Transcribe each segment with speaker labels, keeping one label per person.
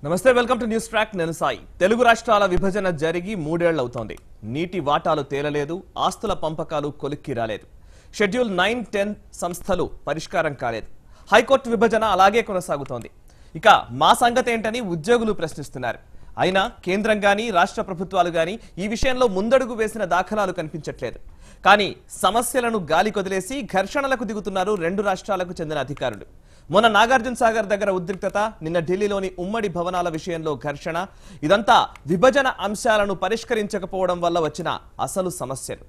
Speaker 1: నమస్తే welcome to news track నేను సాయి తెలుగు రాష్ట్రాల విభజన జరిగి మూడేళ్లు అవుతోంది నీటి వాటాలు తేలలేదు ఆస్తుల పంపకాలు కొలిక్కి రాలేదు షెడ్యూల్ నైన్ టెన్ సంస్థలు పరిష్కారం కాలేదు హైకోర్టు విభజన అలాగే కొనసాగుతోంది ఇక మా సంగతి ఏంటని ఉద్యోగులు ప్రశ్నిస్తున్నారు అయినా కేంద్రం గాని రాష్ట్ర ప్రభుత్వాలు గాని ఈ విషయంలో ముందడుగు వేసిన దాఖలాలు కనిపించట్లేదు కానీ సమస్యలను గాలి కొదిలేసి ఘర్షణలకు దిగుతున్నారు రెండు రాష్ట్రాలకు చెందిన అధికారులు మొన్న నాగార్జున సాగర్ దగ్గర ఉద్రిక్తత నిన్న ఢిల్లీలోని ఉమ్మడి భవనాల విషయంలో ఘర్షణ ఇదంతా విభజన అంశాలను పరిష్కరించకపోవడం వల్ల వచ్చిన అసలు సమస్యలు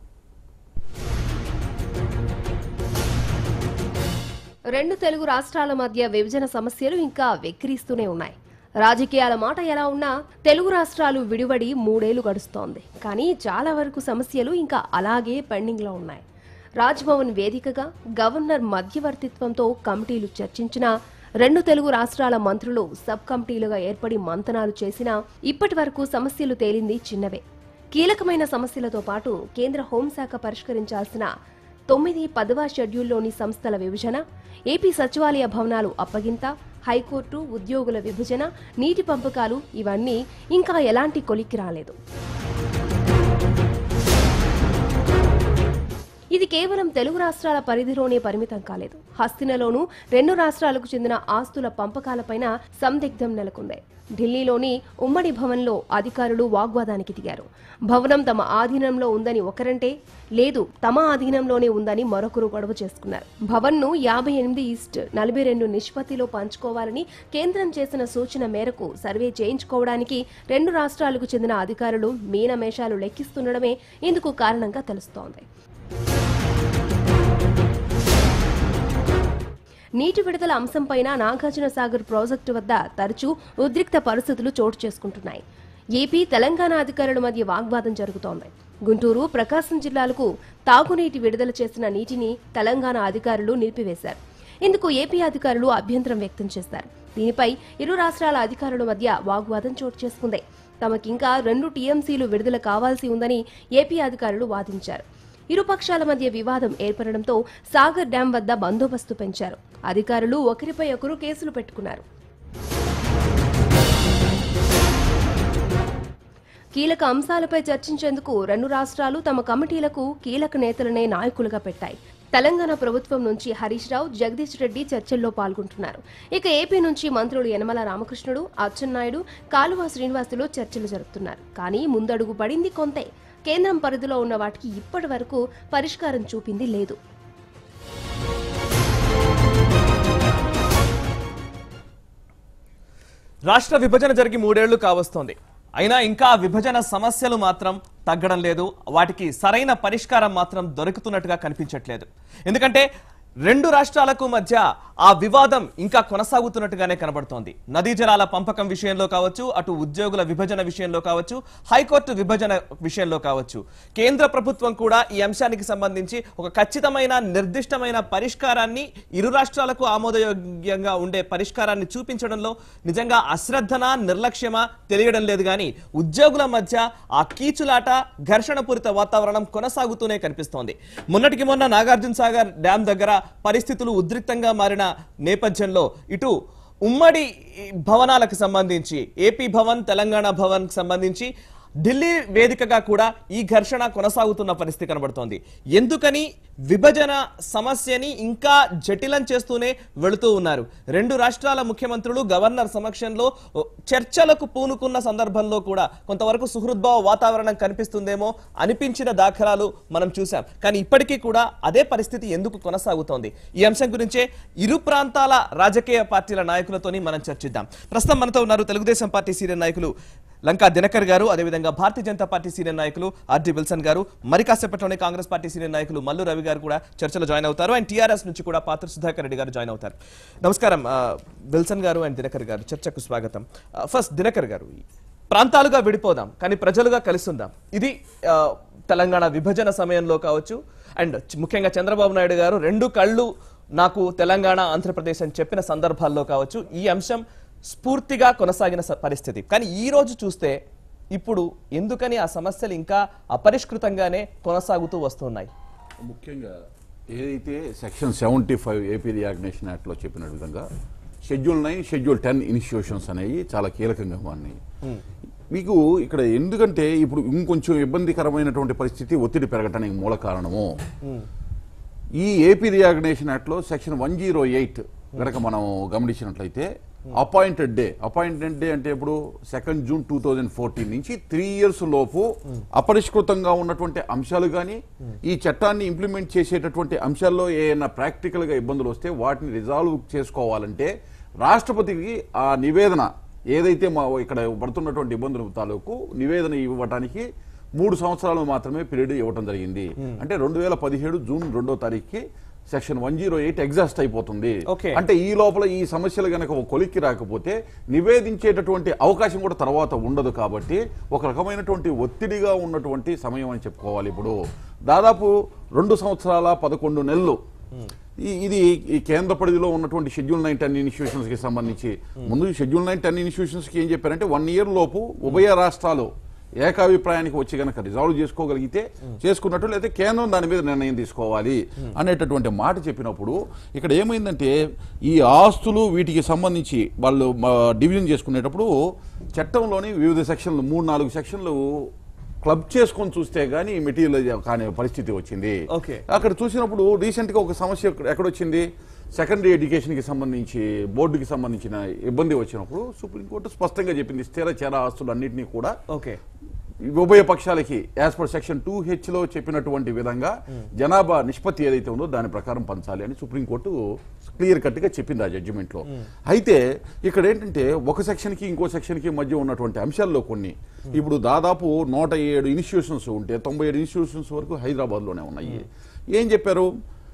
Speaker 2: రెండు తెలుగు రాష్ట్రాల మధ్య విభజన సమస్యలు ఇంకా వెక్కిరిస్తూనే ఉన్నాయి రాజకీయాల మాట ఎలా ఉన్నా తెలుగు రాష్ట్రాలు విడివడి మూడేళ్లు గడుస్తోంది కానీ చాలా వరకు సమస్యలు ఇంకా అలాగే పెండింగ్ లో ఉన్నాయి రాజ్భవన్ వేదికగా గవర్నర్ మధ్యవర్తిత్వంతో కమిటీలు చర్చించినా రెండు తెలుగు రాష్ట్రాల మంత్రులు సబ్ కమిటీలుగా ఏర్పడి మంతనాలు చేసినా ఇప్పటి వరకు సమస్యలు తేలింది చిన్నవే కీలకమైన సమస్యలతో పాటు కేంద్ర హోంశాఖ పరిష్కరించాల్సిన తొమ్మిది పదవ షెడ్యూల్లోని సంస్థల విభజన ఏపీ సచివాలయ భవనాలు అప్పగింత హైకోర్టు ఉద్యోగుల విభజన నీటి పంపకాలు ఇవన్నీ ఇంకా ఎలాంటి కొలిక్కి రాలేదు ఇది కేవలం తెలుగు రాష్ట్రాల పరిధిలోనే పరిమితం కాలేదు హస్తినలోనూ రెండు రాష్ట్రాలకు చెందిన ఆస్తుల పంపకాలపైన సందిగ్ధం నెలకొంది ఢిల్లీలోని ఉమ్మడి భవన్లో అధికారులు వాగ్వాదానికి దిగారు భవనం తమ ఆధీనంలో ఉందని ఒకరంటే లేదు తమ ఆధీనంలోనే ఉందని మరొకరు గొడవ చేసుకున్నారు భవన్ను యాభై ఎనిమిది ఈస్ట్ నలభై రెండు నిష్పత్తిలో పంచుకోవాలని కేంద్రం చేసిన సూచన మేరకు సర్వే చేయించుకోవడానికి రెండు రాష్ట్రాలకు చెందిన అధికారులు మీనమేషాలు లెక్కిస్తుండడమే ఇందుకు కారణంగా తెలుస్తోంది నీటి విడుదల అంశంపైన నాగార్జున సాగర్ ప్రాజెక్టు వద్ద తరచూ ఉద్రిక్త పరిస్థితులు చోటు చేసుకుంటున్నాయి ఏపీ తెలంగాణ అధికారుల మధ్య వాగ్వాదం జరుగుతోంది గుంటూరు ప్రకాశం జిల్లాలకు తాగునీటి విడుదల చేసిన నీటిని తెలంగాణ అధికారులు నిలిపివేశారు ఇందుకు ఏపీ అధికారులు అభ్యంతరం వ్యక్తం చేశారు దీనిపై ఇరు రాష్ట్రాల అధికారుల మధ్య వాగ్వాదం చోటు చేసుకుంది తమకింకా రెండు టీఎంసీలు విడుదల కావాల్సి ఉందని ఏపీ అధికారులు వాదించారు ఇరు పక్షాల మధ్య వివాదం ఏర్పడడంతో సాగర్ డ్యాం వద్ద బందోబస్తు పెంచారు అధికారులు ఒకరిపై ఒకరు కేసులు పెట్టుకున్నారు కీలక అంశాలపై చర్చించేందుకు రెండు రాష్ట్రాలు తమ కమిటీలకు కీలక నేతలనే నాయకులుగా పెట్టాయి తెలంగాణ ప్రభుత్వం నుంచి హరీష్ రావు జగదీష్ రెడ్డి చర్చల్లో పాల్గొంటున్నారు ఇక ఏపీ నుంచి మంత్రులు యనమల రామకృష్ణుడు అచ్చెన్నాయుడు కాలువ శ్రీనివాసులు చర్చలు జరుపుతున్నారు కానీ ముందడుగు పడింది కొంతే కేంద్రం పరిధిలో ఉన్న వాటికి ఇప్పటి వరకు పరిష్కారం చూపింది లేదు
Speaker 1: రాష్ట్ర విభజన జరిగి మూడేళ్లు కావస్తోంది అయినా ఇంకా విభజన సమస్యలు మాత్రం తగ్గడం లేదు వాటికి సరైన పరిష్కారం మాత్రం దొరుకుతున్నట్టుగా కనిపించట్లేదు ఎందుకంటే రెండు రాష్ట్రాలకు మధ్య ఆ వివాదం ఇంకా కొనసాగుతున్నట్టుగానే కనబడుతోంది నదీ జలాల పంపకం విషయంలో కావచ్చు అటు ఉద్యోగుల విభజన విషయంలో కావచ్చు హైకోర్టు విభజన విషయంలో కావచ్చు కేంద్ర ప్రభుత్వం కూడా ఈ అంశానికి సంబంధించి ఒక ఖచ్చితమైన నిర్దిష్టమైన పరిష్కారాన్ని ఇరు రాష్ట్రాలకు ఆమోదయోగ్యంగా ఉండే పరిష్కారాన్ని చూపించడంలో నిజంగా అశ్రద్ధన నిర్లక్ష్యమా తెలియడం లేదు కానీ ఉద్యోగుల మధ్య ఆ కీచులాట ఘర్షణపూరిత వాతావరణం కొనసాగుతూనే కనిపిస్తోంది మొన్నటికి మొన్న నాగార్జున సాగర్ డ్యాం దగ్గర పరిస్థితులు ఉద్రిక్తంగా మారిన నేపథ్యంలో ఇటు ఉమ్మడి భవనాలకు సంబంధించి ఏపీ భవన్ తెలంగాణ భవన్ సంబంధించి ఢిల్లీ వేదికగా కూడా ఈ ఘర్షణ కొనసాగుతున్న పరిస్థితి కనబడుతోంది ఎందుకని విభజన సమస్యని ఇంకా జటిలం చేస్తూనే వెళుతూ ఉన్నారు రెండు రాష్ట్రాల ముఖ్యమంత్రులు గవర్నర్ సమక్షంలో చర్చలకు పూనుకున్న సందర్భంలో కూడా కొంతవరకు సుహృద్భావ వాతావరణం కనిపిస్తుందేమో అనిపించిన దాఖలాలు మనం చూసాం కానీ ఇప్పటికీ కూడా అదే పరిస్థితి ఎందుకు కొనసాగుతోంది ఈ అంశం గురించే ఇరు ప్రాంతాల రాజకీయ పార్టీల నాయకులతోని మనం చర్చిద్దాం ప్రస్తుతం మనతో ఉన్నారు తెలుగుదేశం పార్టీ సీనియర్ నాయకులు లంకా దినకర్ గారు అదేవిధంగా భారతీయ జనతా పార్టీ సీనియర్ నాయకులు ఆర్డి విల్సన్ గారు మరి కాసేపట్లోనే కాంగ్రెస్ పార్టీ సీనియర్ నాయకులు మల్లు రవి గారు కూడా చర్చలో జాయిన్ అవుతారు అండ్ టీఆర్ఎస్ నుంచి కూడా పాత్ర సుధాకర్ రెడ్డి గారు జాయిన్ అవుతారు నమస్కారం ఆ, విల్సన్ గారు అండ్ దినకర్ గారు చర్చకు స్వాగతం ఆ, ఫస్ట్ దినకర్ గారు ప్రాంతాలుగా విడిపోదాం కానీ ప్రజలుగా కలిసుందాం ఇది ఆ, తెలంగాణ విభజన సమయంలో కావచ్చు అండ్ ముఖ్యంగా చంద్రబాబు నాయుడు గారు రెండు కళ్ళు నాకు తెలంగాణ ఆంధ్రప్రదేశ్ అని చెప్పిన సందర్భాల్లో కావచ్చు ఈ అంశం స్ఫూర్తిగా కొనసాగిన స- పరిస్థితి కానీ ఈ రోజు చూస్తే ఇప్పుడు ఎందుకని ఆ సమస్యలు ఇంకా అపరిష్కృతంగానే కొనసాగుతూ వస్తున్నాయి
Speaker 3: ముఖ్యంగా ఏదైతే section seventy five AP reorganisation యాక్ట్లో చెప్పిన విధంగా schedule nine schedule ten institutions అనేవి చాలా కీలకంగా ఉన్నాయి మీకు ఇక్కడ ఎందుకంటే ఇప్పుడు ఇంకొంచెం ఇబ్బందికరమైనటువంటి పరిస్థితి ఒత్తిడి పెరగటానికి మూల కారణము ఈ ఏపీ రియాగ్నేషన్ యాక్ట్ లో సెక్షన్ వన్ జీరో ఎయిట్ కనుక మనం గమనించినట్లయితే అపాయింటెడ్ డే అపాయింటెడ్ డే అంటే ఇప్పుడు second June two thousand fourteen నుంచి త్రీ ఇయర్స్ లోపు అపరిష్కృతంగా ఉన్నటువంటి అంశాలు కానీ ఈ చట్టాన్ని ఇంప్లిమెంట్ చేసేటటువంటి అంశాల్లో ఏమైనా ప్రాక్టికల్ గా ఇబ్బందులు వస్తే వాటిని రిజాల్వ్ చేసుకోవాలంటే రాష్ట్రపతికి ఆ నివేదన ఏదైతే మా ఇక్కడ పడుతున్నటువంటి ఇబ్బందుల తాలూకు నివేదన ఇవ్వడానికి మూడు సంవత్సరాలు మాత్రమే పీరియడ్ ఇవ్వడం జరిగింది అంటే రెండు వేల పదిహేడు జూన్ రెండో తారీఖుకి section one zero eight exhaust అయిపోతుంది
Speaker 1: Okay.
Speaker 3: అంటే ఈ లోపల ఈ సమస్యలు గనక ఒక కొలిక్కి రాకపోతే నివేదించేటటువంటి అవకాశం కూడా తర్వాత ఉండదు కాబట్టి ఒక రకమైనటువంటి ఒత్తిడిగా ఉన్నటువంటి సమయం అని చెప్పుకోవాలి ఇప్పుడు దాదాపు రెండు సంవత్సరాల పదకొండు నెలలు ఈ- ఇది ఈ కేంద్ర పరిధిలో ఉన్నటువంటి షెడ్యూల్ నైన్ టెన్ ఇన్స్టిట్యూషన్స్ కి సంబంధించి ముందు షెడ్యూల్ నైన్ టెన్ ఇన్స్టిట్యూషన్స్ కి ఏం చెప్పారంటే వన్ ఇయర్ లోపు ఉభయ రాష్ట్రాలు ఏకాభిప్రాయానికి వచ్చి గనక రిజాల్వ్ చేసుకోగలిగితే చేసుకున్నట్టు లేదా కేంద్రం దాని మీద నిర్ణయం తీసుకోవాలి అనేటటువంటి మాట చెప్పినప్పుడు ఇక్కడ ఏమైందంటే ఈ ఆస్తులు వీటికి సంబంధించి వాళ్ళు మ, డివిజన్ చేసుకునేటప్పుడు చట్టంలోని వివిధ సెక్షన్లు మూడు నాలుగు సెక్షన్లు క్లబ్ చేసుకొని చూస్తే గానీ మెటీరియల్ కాని పరిస్థితి వచ్చింది
Speaker 1: Okay.
Speaker 3: అక్కడ చూసినప్పుడు రీసెంట్ గా ఒక సమస్య ఎక్కడ- ఎక్కడొచ్చింది సెకండరీ ఎడ్యుకేషన్ కి సంబంధించి బోర్డుకి సంబంధించిన ఇబ్బంది వచ్చినప్పుడు సుప్రీంకోర్టు స్పష్టంగా చెప్పింది స్థిర చర ఆస్తులు అన్నింటినీ కూడా
Speaker 1: ఓకే
Speaker 3: ఉభయ పక్షాలకి as per section two H లో చెప్పినటువంటి విధంగా జనాభా నిష్పత్తి ఏదైతే ఉందో దాని ప్రకారం పంచాలి అని సుప్రీంకోర్టు క్లియర్ కట్ గా చెప్పింది ఆ జడ్జిమెంట్ లో అయితే ఇక్కడ ఏంటంటే ఒక సెక్షన్ కి ఇంకో సెక్షన్ కి మధ్య ఉన్నటువంటి అంశాల్లో కొన్ని ఇప్పుడు దాదాపు నూట ఏడు ఇన్స్టిట్యూషన్స్ ఉంటే తొంభై ఏడు ఇన్స్టిట్యూషన్స్ వరకు హైదరాబాద్ లోనే ఉన్నాయి ఏం చెప్పారు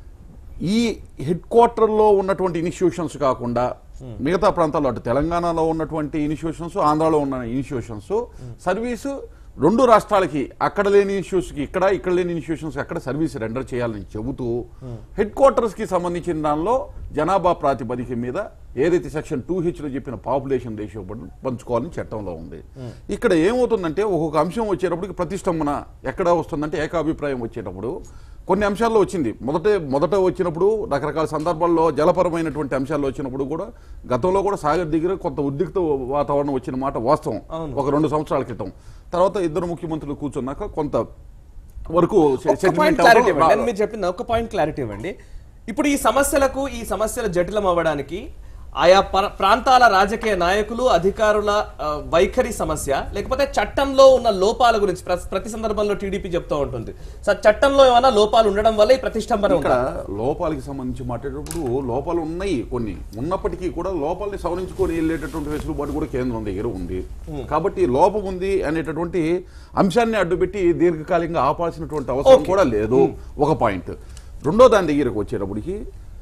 Speaker 3: ఈ హెడ్ క్వార్టర్లో ఉన్నటువంటి ఇన్స్టిట్యూషన్స్ కాకుండా మిగతా ప్రాంతాల్లో అటు తెలంగాణలో ఉన్నటువంటి ఇన్స్టిట్యూషన్స్ ఆంధ్రాలో ఉన్న ఇన్స్టిట్యూషన్స్ సర్వీసు రెండు రాష్ట్రాలకి అక్కడ లేని ఇన్స్టిట్యూట్స్ కి ఇక్కడ ఇక్కడ లేని ఇన్స్టిట్యూషన్స్ అక్కడ సర్వీస్ రెండర్ చేయాలని చెబుతూ హెడ్ క్వార్టర్స్ కి సంబంధించిన దానిలో జనాభా ప్రాతిపదిక మీద ఏదైతే సెక్షన్ టూ హెచ్ లో చెప్పిన పాపులేషన్ రేషియో పంచుకోవాలని చట్టంలో ఉంది ఇక్కడ ఏమవుతుందంటే ఒక్కొక్క అంశం వచ్చేటప్పటికి ప్రతిష్టంభన ఎక్కడ వస్తుందంటే ఏకాభిప్రాయం వచ్చేటప్పుడు కొన్ని అంశాల్లో వచ్చింది మొదట మొదట వచ్చినప్పుడు రకరకాల సందర్భాల్లో జలపరమైనటువంటి అంశాల్లో వచ్చినప్పుడు కూడా గతంలో కూడా సాగర్ దగ్గర కొంత ఉద్రిక్త వాతావరణం వచ్చిన మాట వాస్తవం ఒక రెండు సంవత్సరాల క్రితం తర్వాత ఇద్దరు ముఖ్యమంత్రులు కూర్చున్నాక కొంత వరకు
Speaker 1: ఒక్క
Speaker 3: settlement
Speaker 1: పాయింట్ క్లారిటీ
Speaker 3: అవ్వడం
Speaker 1: ఇవ్వండి
Speaker 3: రా-
Speaker 1: నేను మీరు చెప్పిన ఒక్క పాయింట్ క్లారిటీ ఇవ్వండి ఇప్పుడు ఈ సమస్యలకు ఈ సమస్యలు జటిలం అవ్వడానికి ఆయా పర- ప్రాంతాల రాజకీయ నాయకులు అధికారుల ఆ, వైఖరి సమస్య లేకపోతే చట్టంలో ఉన్న లోపాల గురించి ప్ర- ప్రతి సందర్భంలో టీడీపీ చెప్తూ ఉంటుంది సార్ చట్టంలో ఏమైనా లోపాలు ఉండడం వల్ల ఈ ప్రతిష్టంభన
Speaker 3: ఇక్కడ
Speaker 1: ఉందా
Speaker 3: లోపాలకి సంబంధించి మాట్లాడేటప్పుడు లోపాలు ఉన్నాయి కొన్ని ఉన్నప్పటికీ కూడా లోపాలని సవరించుకొని వెళ్ళేటటువంటి వెసులుబాటు కూడా కేంద్రం దగ్గర ఉంది కాబట్టి లోపం ఉంది అనేటటువంటి అంశాన్ని అడ్డుపెట్టి దీర్ఘకాలికంగా ఆపాల్సినటువంటి అవసరం
Speaker 1: Okay.
Speaker 3: కూడా లేదు ఒక పాయింట్ రెండో దాని దగ్గరకు వచ్చేటప్పటికి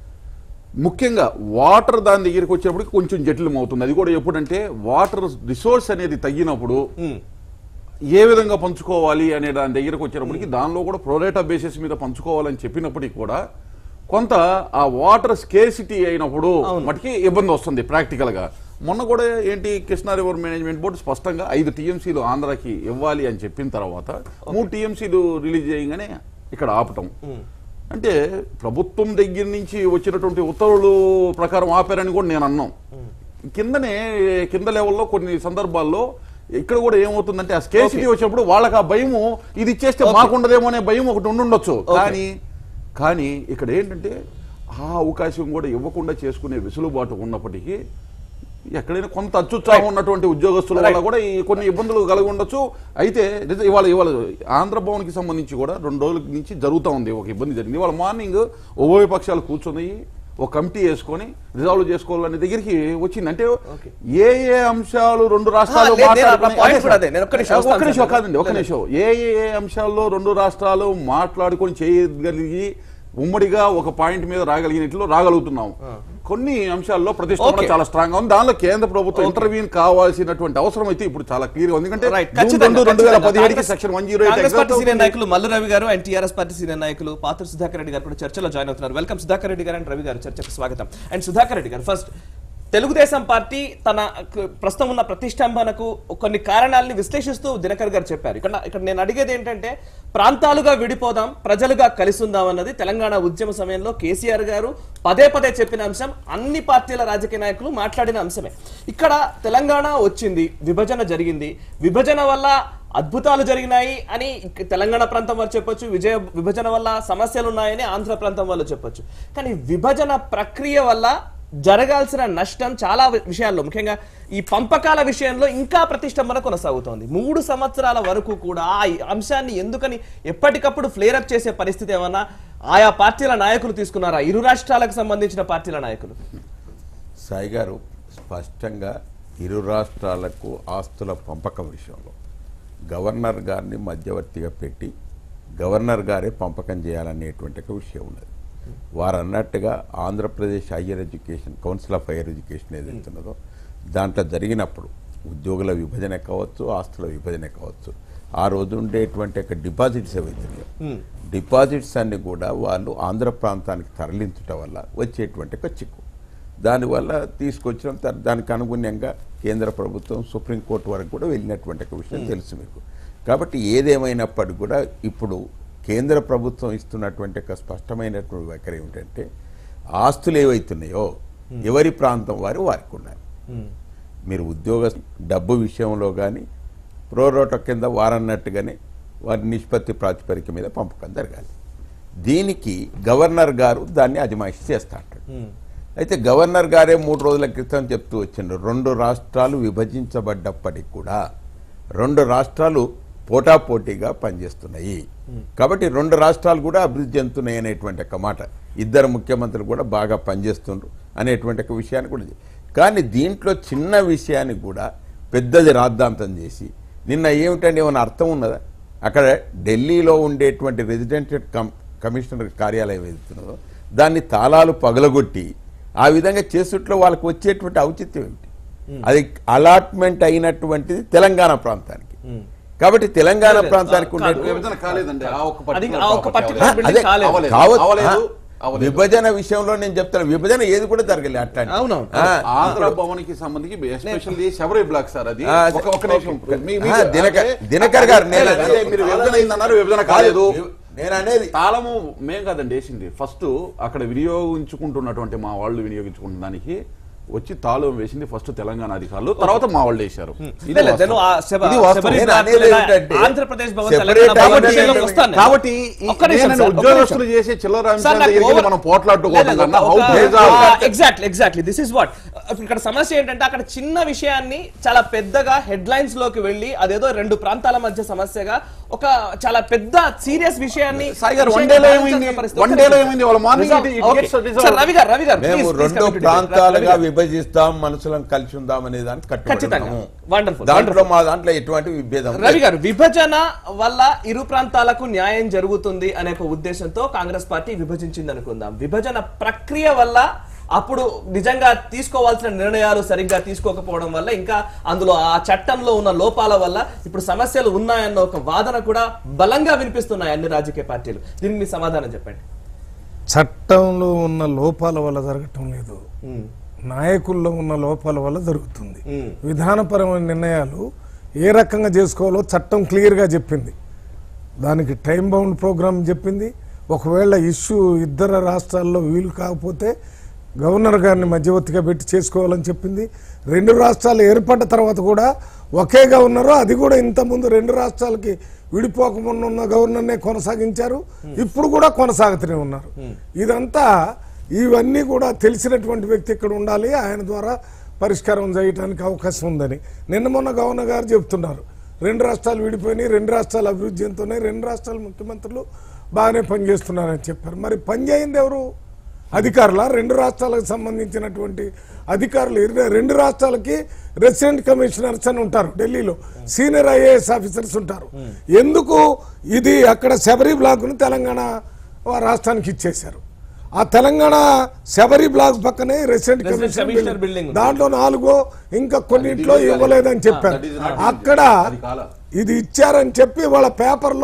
Speaker 3: ముఖ్యంగా వాటర్ దాని దగ్గరికి వచ్చేటప్పటికి కొంచెం జటిలం అవుతుంది అది కూడా ఎప్పుడంటే వాటర్ రిసోర్స్ అనేది తగ్గినప్పుడు
Speaker 1: ఉమ్.
Speaker 3: ఏ విధంగా పంచుకోవాలి అనే దాని దగ్గరకు వచ్చేటప్పటికి దానిలో కూడా ప్రొరేటా బేసిస్ మీద పంచుకోవాలని చెప్పినప్పటికీ కూడా కొంత ఆ వాటర్ స్కేసిటీ అయినప్పుడు మటుకి ఇబ్బంది వస్తుంది ప్రాక్టికల్ గా మొన్న కూడా ఏంటి కృష్ణా రివర్ మేనేజ్మెంట్ బోర్డు స్పష్టంగా ఐదు టీఎంసీలు ఆంధ్రాకి ఇవ్వాలి అని చెప్పిన తర్వాత మూడు టీఎంసీలు రిలీజ్ చేయగానే ఇక్కడ ఆపటం అంటే ప్రభుత్వం దగ్గర నుంచి వచ్చినటువంటి ఉత్తర్వులు ప్రకారం ఆపారని కూడా నేను అన్నాం కిందనే కింద లెవెల్లో కొన్ని సందర్భాల్లో ఇక్కడ కూడా ఏమవుతుందంటే ఆ స్కేసిటీ వచ్చినప్పుడు వాళ్ళకి ఆ భయము ఇది ఇచ్చేస్తే మాకుండదేమో అనే భయం ఒకటి ఉండుండొచ్చు కానీ కానీ ఇక్కడ ఏంటంటే ఆ అవకాశం కూడా ఇవ్వకుండా చేసుకునే వెసులుబాటు ఉన్నప్పటికీ ఎక్కడైనా కొంత అత్యుత్సాహం ఉన్నటువంటి ఉద్యోగస్తుల వల్ల కూడా ఈ కొన్ని ఇబ్బందులు కలిగి ఉండొచ్చు అయితే నిజ- ఇవాళ ఇవాళ ఆంధ్ర భవన్కి సంబంధించి కూడా రెండు రోజుల నుంచి జరుగుతూ ఉంది ఒక ఇబ్బంది జరిగింది ఇవాళ మార్నింగ్ ఉభయ పక్షాలు కూర్చొని ఒక కమిటీ వేసుకొని రిజాల్వ్ చేసుకోవాలనే దగ్గరికి వచ్చింది అంటే ఏ ఏ అంశాలు రెండు రాష్ట్రాలు
Speaker 1: ఆ, లేదు, నేను
Speaker 3: మాట్లాడుకునే-
Speaker 1: ఆ point
Speaker 3: అదే
Speaker 1: కూడా అదే. నేను ఒక్క నిమిషం
Speaker 3: ఒక్క
Speaker 1: వస్తాను
Speaker 3: నిమిషం
Speaker 1: సార్.
Speaker 3: కాదండి ఒక నిమిషం ఏ ఏ అంశాల్లో రెండు రాష్ట్రాలు మాట్లాడుకొని చేయగలిగి ఉమ్మడిగా ఒక పాయింట్ మీద రాగలిగినట్లు రాగలుగుతున్నాం కొన్ని అంశాల్లో ప్రతిష్టంభన
Speaker 1: Okay.
Speaker 3: చాలా స్ట్రాంగ్ గా ఉంది దానిలో కేంద్ర ప్రభుత్వం ఇంటర్వ్యూన్ కావాల్సినటువంటి అవసరం అయితే ఇప్పుడు చాలా క్లియర్ గా ఉంది ఎందుకంటే
Speaker 1: రైట్
Speaker 3: జూన్
Speaker 1: ఖచ్చితంగా
Speaker 3: రెండు రెండు వేల
Speaker 1: ఖచ్చితంగా.
Speaker 3: పదిహేడుకి
Speaker 1: Congress-
Speaker 3: section one zero
Speaker 1: Congress party senior నాయకులు మల్లు రవి గారు అండ్ టీఆర్ఎస్ పార్టీ సీనియర్ నాయకులు పాత్ర సుధాకర్ రెడ్డి గారు కూడా చర్చలో జాయిన్ అవుతున్నారు వెల్కమ్ సుధాకర్ రెడ్డి గారు అండ్ రవి గారు చర్చకు స్వాగతం అండ్ సుధాకర్ రెడ్డి గారు ఫస్ట్ తెలుగుదేశం పార్టీ తన క- ప్రస్తుతం ఉన్న ప్రతిష్టంభనకు కొన్ని కారణాలని విశ్లేషిస్తూ దినకర్ గారు చెప్పారు ఇక్కడ ఇక్కడ నేను అడిగేది ఏంటంటే ప్రాంతాలుగా విడిపోదాం ప్రజలుగా కలిసి ఉందాం అన్నది తెలంగాణ ఉద్యమ సమయంలో కేసీఆర్ గారు పదే పదే చెప్పిన అంశం అన్ని పార్టీల రాజకీయ నాయకులు మాట్లాడిన అంశమే ఇక్కడ తెలంగాణ వచ్చింది విభజన జరిగింది విభజన వల్ల అద్భుతాలు జరిగినాయి అని ఇక తెలంగాణ ప్రాంతం వాళ్ళు చెప్పొచ్చు విజయ విభజన వల్ల సమస్యలు ఉన్నాయని ఆంధ్ర ప్రాంతం వాళ్ళు చెప్పొచ్చు కానీ విభజన ప్రక్రియ వల్ల జరగాల్సిన నష్టం చాలా వి- విషయాల్లో ముఖ్యంగా ఈ పంపకాల విషయంలో ఇంకా ప్రతిష్టంభన కొనసాగుతోంది మూడు సంవత్సరాల వరకు కూడా ఆ ఈ అంశాన్ని ఎందుకని ఎప్పటికప్పుడు ఫ్లేర్ అప్ చేసే పరిస్థితి ఏమన్నా ఆయా పార్టీల నాయకులు తీసుకున్నారా ఇరు రాష్ట్రాలకు సంబంధించిన పార్టీల నాయకులు
Speaker 4: సాయి గారు స్పష్టంగా ఇరు రాష్ట్రాలకు ఆస్తుల పంపకం విషయంలో గవర్నర్ గారిని మధ్యవర్తిగా పెట్టి గవర్నర్ గారే పంపకం చేయాలనేటువంటి ఒక విషయం ఉన్నది వారు అన్నట్టుగా Andhra Pradesh higher education council of higher education ఏదైతే ఉన్నదో దాంట్లో జరిగినప్పుడు ఉద్యోగుల విభజన కావచ్చు ఆస్తుల విభజన కావచ్చు ఆ రోజు ఉండేటువంటి యొక్క డిపాజిట్స్ ఏవైతున్నాయో డిపాజిట్స్ అన్ని కూడా వాళ్ళు ఆంధ్ర ప్రాంతానికి తరలించటం వల్ల వచ్చేటువంటి ఒక చిక్కు దానివల్ల తీసుకొచ్చిన తర్- దానికి అనుగుణ్యంగా కేంద్ర ప్రభుత్వం సుప్రీంకోర్టు వరకు కూడా వెళ్ళినటువంటి ఒక విషయం తెలుసు మీకు కాబట్టి ఏదేమైనప్పటికీ కూడా ఇప్పుడు కేంద్ర ప్రభుత్వం ఇస్తున్నటువంటి ఒక స్పష్టమైనటువంటి వైఖరి ఏమిటంటే ఆస్తులు ఏవైతున్నాయో ఎవరి ప్రాంతం వారు వారికి ఉన్నాయి మీరు ఉద్యోగ డబ్బు విషయంలో కానీ ప్రోరోట కింద వారన్నట్టుగానే వారి నిష్పత్తి ప్రాతిపదిక మీద పంపకం జరగాలి దీనికి గవర్నర్ గారు దాన్ని అజమాయిషి చేస్తా అంటాడు అయితే గవర్నర్ గారే మూడు రోజుల క్రితం చెప్తూ వచ్చిండ్రు రెండు రాష్ట్రాలు విభజించబడ్డప్పటికి కూడా రెండు రాష్ట్రాలు పోటాపోటీగా పనిచేస్తున్నాయి కాబట్టి రెండు రాష్ట్రాలు కూడా అభివృద్ధి చెందుతున్నాయి అనేటువంటి ఒక మాట ఇద్దరు ముఖ్యమంత్రులు కూడా బాగా పనిచేస్తుండ్రు అనేటువంటి ఒక విషయాన్ని కూడా చె- కానీ దీంట్లో చిన్న విషయాన్ని కూడా పెద్దది రాద్ధాంతం చేసి నిన్న ఏమిటంటే ఏమైనా అర్థం ఉన్నదా అక్కడ ఢిల్లీలో ఉండేటువంటి రెసిడెంటెడ్ కమ్ కమిషనర్ కార్యాలయం ఏదైతున్నదో దాన్ని తాళాలు పగలగొట్టి ఆ విధంగా చేసుట్లో వాళ్ళకి వచ్చేటువంటి ఔచిత్యం ఏమిటి అది అలాట్మెంట్ అయినటువంటిది తెలంగాణ ప్రాంతానికి కాబట్టి తెలంగాణ ప్రాంతానికి
Speaker 1: కాదు,
Speaker 4: ఉండేటువంటి
Speaker 3: విభజన కాలేదండి ఆ ఒక్క
Speaker 1: అది
Speaker 3: particular
Speaker 1: ఆ ఒక్క
Speaker 3: property
Speaker 1: particular
Speaker 3: అవ్వలేదు.
Speaker 1: building
Speaker 4: అదే,
Speaker 1: కాలేదు.
Speaker 3: అవ్వలేదు.
Speaker 4: కావచ్చు.
Speaker 3: అవ్వలేదు,
Speaker 4: ఆ,
Speaker 3: అవ్వలేదు.
Speaker 4: విభజన విషయంలో నేను చెప్తాను విభజన ఏది కూడా జరగలేదు అట్లా
Speaker 1: అవునవును.
Speaker 3: ఆంధ్ర భవన్ కి సంబంధించి ఎస్పెషల్లీ శబరి బ్లాక్ సార్ అది
Speaker 4: ఆ,
Speaker 3: ఒక ఒక నిమిషం మీ-
Speaker 4: ఆ,
Speaker 3: మీరు-
Speaker 4: దినకర్-
Speaker 3: అంటే-
Speaker 4: దినకర్ గారు నేను
Speaker 3: అంటే
Speaker 4: అనేది-
Speaker 3: మీరు విభజన అయిందన్నారు విభజన కాలేదు
Speaker 4: నేను అనేది
Speaker 3: తాళము మేం కాదండి వేసింది ఫస్ట్ అక్కడ వినియోగించుకుంటున్నటువంటి మా వాళ్ళు వినియోగించుకున్న దానికి వచ్చి తాళం వేసింది ఫస్ట్ తెలంగాణ అధికారులు తర్వాత మా వాళ్ళు వేశారు ఇది
Speaker 1: లేదు,
Speaker 3: వాస్తవం.
Speaker 1: నేను ఆ శబ-
Speaker 3: ఇది వాస్తవం.
Speaker 1: శబరి
Speaker 4: నేను
Speaker 1: బ్లాక్
Speaker 4: అనేది
Speaker 1: లేదా
Speaker 4: ఏంటంటే,
Speaker 1: ఆంధ్రప్రదేశ్ భవన్
Speaker 4: separate
Speaker 1: తెలంగాణ భవన్
Speaker 4: కాబట్టి-
Speaker 1: విషయంలోకి వస్తాను నేను.
Speaker 3: కాబట్టి ఈ-
Speaker 1: ఒక్క నిమిషం
Speaker 3: నేను
Speaker 1: సార్, ఒక్క
Speaker 3: ఉద్యోగస్తులు
Speaker 1: నిమిషం.
Speaker 3: చేసే చిల్లర
Speaker 1: సార్,
Speaker 3: అంశాల
Speaker 1: నాకు
Speaker 3: దగ్గరికి
Speaker 1: over-
Speaker 3: మనం పోట్లాడుకోవడం
Speaker 1: లేదు,
Speaker 3: కన్నా
Speaker 1: ఒక-
Speaker 3: how to resolve
Speaker 1: exactly exactly this is what ఇక్కడ సమస్య ఏంటంటే అక్కడ చిన్న విషయాన్ని చాలా పెద్దగా హెడ్ లైన్స్ లోకి వెళ్ళి అదేదో రెండు ప్రాంతాల మధ్య సమస్యగా ఒక చాలా పెద్ద సీరియస్ విషయాన్ని
Speaker 3: సాయి గారు,
Speaker 1: విషయంగా
Speaker 3: one day లో
Speaker 1: భావించాల్సిన
Speaker 3: ఏమైంది?
Speaker 1: పరిస్థితి.
Speaker 3: one
Speaker 1: ఒక్క
Speaker 3: day లో
Speaker 1: నిమిషం.
Speaker 3: ఏమైంది? వాళ్ళ morning
Speaker 1: Resolve.
Speaker 3: it- it
Speaker 1: Okay.
Speaker 3: gets resolved.
Speaker 1: Sir, Ravi garu Ravi గారు
Speaker 4: మేము
Speaker 1: please, please
Speaker 4: రెండు
Speaker 1: come to detail.
Speaker 4: ప్రాంతాలుగా
Speaker 1: రవి గారు.
Speaker 4: విభజిస్తాం మనుషులను కలిసి ఉందాం అనే దానికి
Speaker 1: ఖచ్చితంగా
Speaker 4: కట్టుబడి
Speaker 1: వండర్ఫుల్
Speaker 4: దాంట్లో మా దాంట్లో ఎటువంటి విభేదం
Speaker 1: రవి గారు విభజన వల్ల ఇరు ప్రాంతాలకు న్యాయం జరుగుతుంది అనే ఒక ఉద్దేశంతో కాంగ్రెస్ పార్టీ విభజించింది అనుకుందాం విభజన ప్రక్రియ వల్ల అప్పుడు నిజంగా తీసుకోవాల్సిన నిర్ణయాలు సరిగ్గా తీసుకోకపోవడం వల్ల ఇంకా అందులో ఆ చట్టంలో ఉన్న లోపాల వల్ల ఇప్పుడు సమస్యలు ఉన్నాయన్న ఒక వాదన కూడా బలంగా వినిపిస్తున్నాయి అన్ని రాజకీయ పార్టీలు దీనికి మీ సమాధానం చెప్పండి
Speaker 5: చట్టంలో ఉన్న లోపాల వల్ల జరగటం లేదు నాయకుల్లో ఉన్న లోపాల వల్ల జరుగుతుంది
Speaker 1: మ్మ్.
Speaker 5: విధానపరమైన నిర్ణయాలు ఏ రకంగా చేసుకోవాలో చట్టం క్లియర్గా చెప్పింది దానికి టైం బౌండ్ ప్రోగ్రామ్ చెప్పింది ఒకవేళ ఇష్యూ ఇద్దరు రాష్ట్రాల్లో వీలు కాకపోతే గవర్నర్ గారిని మధ్యవర్తిగా పెట్టి చేసుకోవాలని చెప్పింది రెండు రాష్ట్రాలు ఏర్పడ్డ తర్వాత కూడా ఒకే గవర్నరు అది కూడా ఇంతకుముందు రెండు రాష్ట్రాలకి విడిపోకముందు ఉన్న గవర్నర్నే కొనసాగించారు ఇప్పుడు కూడా కొనసాగుతూనే ఉన్నారు ఇదంతా ఇవన్నీ కూడా తెలిసినటువంటి వ్యక్తి ఇక్కడ ఉండాలి ఆయన ద్వారా పరిష్కారం చేయడానికి అవకాశం ఉందని నిన్న మొన్న గవర్నర్ గారు చెప్తున్నారు రెండు రాష్ట్రాలు విడిపోయినాయి రెండు రాష్ట్రాలు అభివృద్ధి చెందుతున్నాయి రెండు రాష్ట్రాల ముఖ్యమంత్రులు బాగానే పనిచేస్తున్నారని చెప్పారు మరి పని చేయింది ఎవరు అధికారుల రెండు రాష్ట్రాలకు సంబంధించినటువంటి అధికారులు ఇరు- రెండు రాష్ట్రాలకి రెసిడెంట్ కమిషనర్స్ అని ఉంటారు ఢిల్లీలో సీనియర్ ఐఏఎస్ ఆఫీసర్స్ ఉంటారు ఎందుకు ఇది అక్కడ శబరి బ్లాక్ను తెలంగాణ రాష్ట్రానికి ఇచ్చేశారు ఆ తెలంగాణ శబరి బ్లాక్ పక్కనే resident
Speaker 1: Resident
Speaker 5: commissioner
Speaker 1: commissioner
Speaker 5: building.
Speaker 1: building ఉంది.
Speaker 5: దాంట్లో నాలుగో ఇంకా కొన్నింట్లో
Speaker 3: అది illegal.
Speaker 5: ఇవ్వలేదని చెప్పారు
Speaker 3: that is not
Speaker 5: అక్కడ
Speaker 3: అది కాల.
Speaker 5: ఇది ఇచ్చారని చెప్పి వాళ్ళ పేపర్లో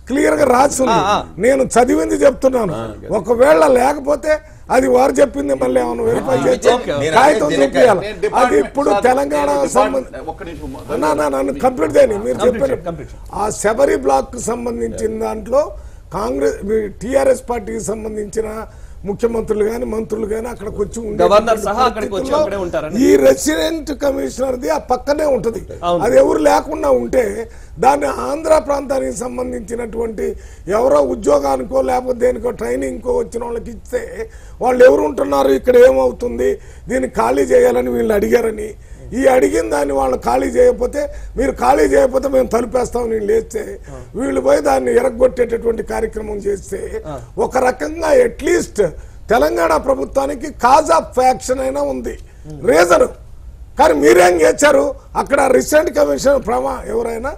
Speaker 5: క్లియర్ గా రాసి ఉంది నేను చదివింది చెప్తున్నాను ఒకవేళ లేకపోతే అది వారు చెప్పింది మళ్ళీ ఏమైనా వెరిఫై చేసి
Speaker 1: ఓకే, ఓకే.
Speaker 5: కాగితం
Speaker 4: నేను
Speaker 5: చూపించాలి
Speaker 3: నేను
Speaker 5: అది
Speaker 3: డిపార్ట్మెంట్
Speaker 5: ఇప్పుడు
Speaker 3: సార్,
Speaker 5: తెలంగాణ
Speaker 3: నేను
Speaker 5: సంబంధ
Speaker 3: డిపార్ట్మెంట్- ఒక్క నిమిషం
Speaker 5: అన్నా, అన్నా, నన్ను కంప్లీట్ చేయని మీరు
Speaker 1: Complete
Speaker 5: చెప్పారు
Speaker 1: చేయండి, complete
Speaker 5: ఆ శబరి బ్లాక్ కు సంబంధించిన దాంట్లో కాంగ్రెస్ టిఆర్ఎస్ పార్టీకి సంబంధించిన ముఖ్యమంత్రులు గాని మంత్రులు గాని అక్కడికి వచ్చి ఉండేటువంటి
Speaker 1: గవర్నర్ సహా అక్కడికి వచ్చి
Speaker 5: పరిస్థితుల్లో
Speaker 1: అక్కడే ఉంటారని.
Speaker 5: ఈ రెసిడెంట్ కమిషనర్ది ఆ పక్కనే ఉంటది
Speaker 1: అవును.
Speaker 5: అది ఎవరు లేకుండా ఉంటే దాన్ని ఆంధ్ర ప్రాంతానికి సంబంధించినటువంటి ఎవరో ఉద్యోగానికో లేకపోతే దేనికో ట్రైనింగ్కో వచ్చిన వాళ్ళకి ఇస్తే వాళ్ళు ఎవరు ఉంటున్నారు ఇక్కడ ఏమవుతుంది దీన్ని ఖాళీ చేయాలని వీళ్ళు అడిగారని ఈ అడిగిన దాన్ని వాళ్ళు ఖాళీ చేయకపోతే మీరు ఖాళీ చేయకపోతే మేము తలుపేస్తామని వీళ్ళు వేస్తే వీళ్ళు పోయి దాన్ని ఎరగొట్టేటటువంటి కార్యక్రమం చేస్తే ఒక రకంగా అట్లీస్ట్ తెలంగాణ ప్రభుత్వానికి కాజ్ ఆఫ్ ఫ్యాక్షన్ అయినా ఉంది రీజన్ కానీ మీరేం చేశారు అక్కడ రీసెంట్ కమిషన్ ప్రమా ఎవరైనా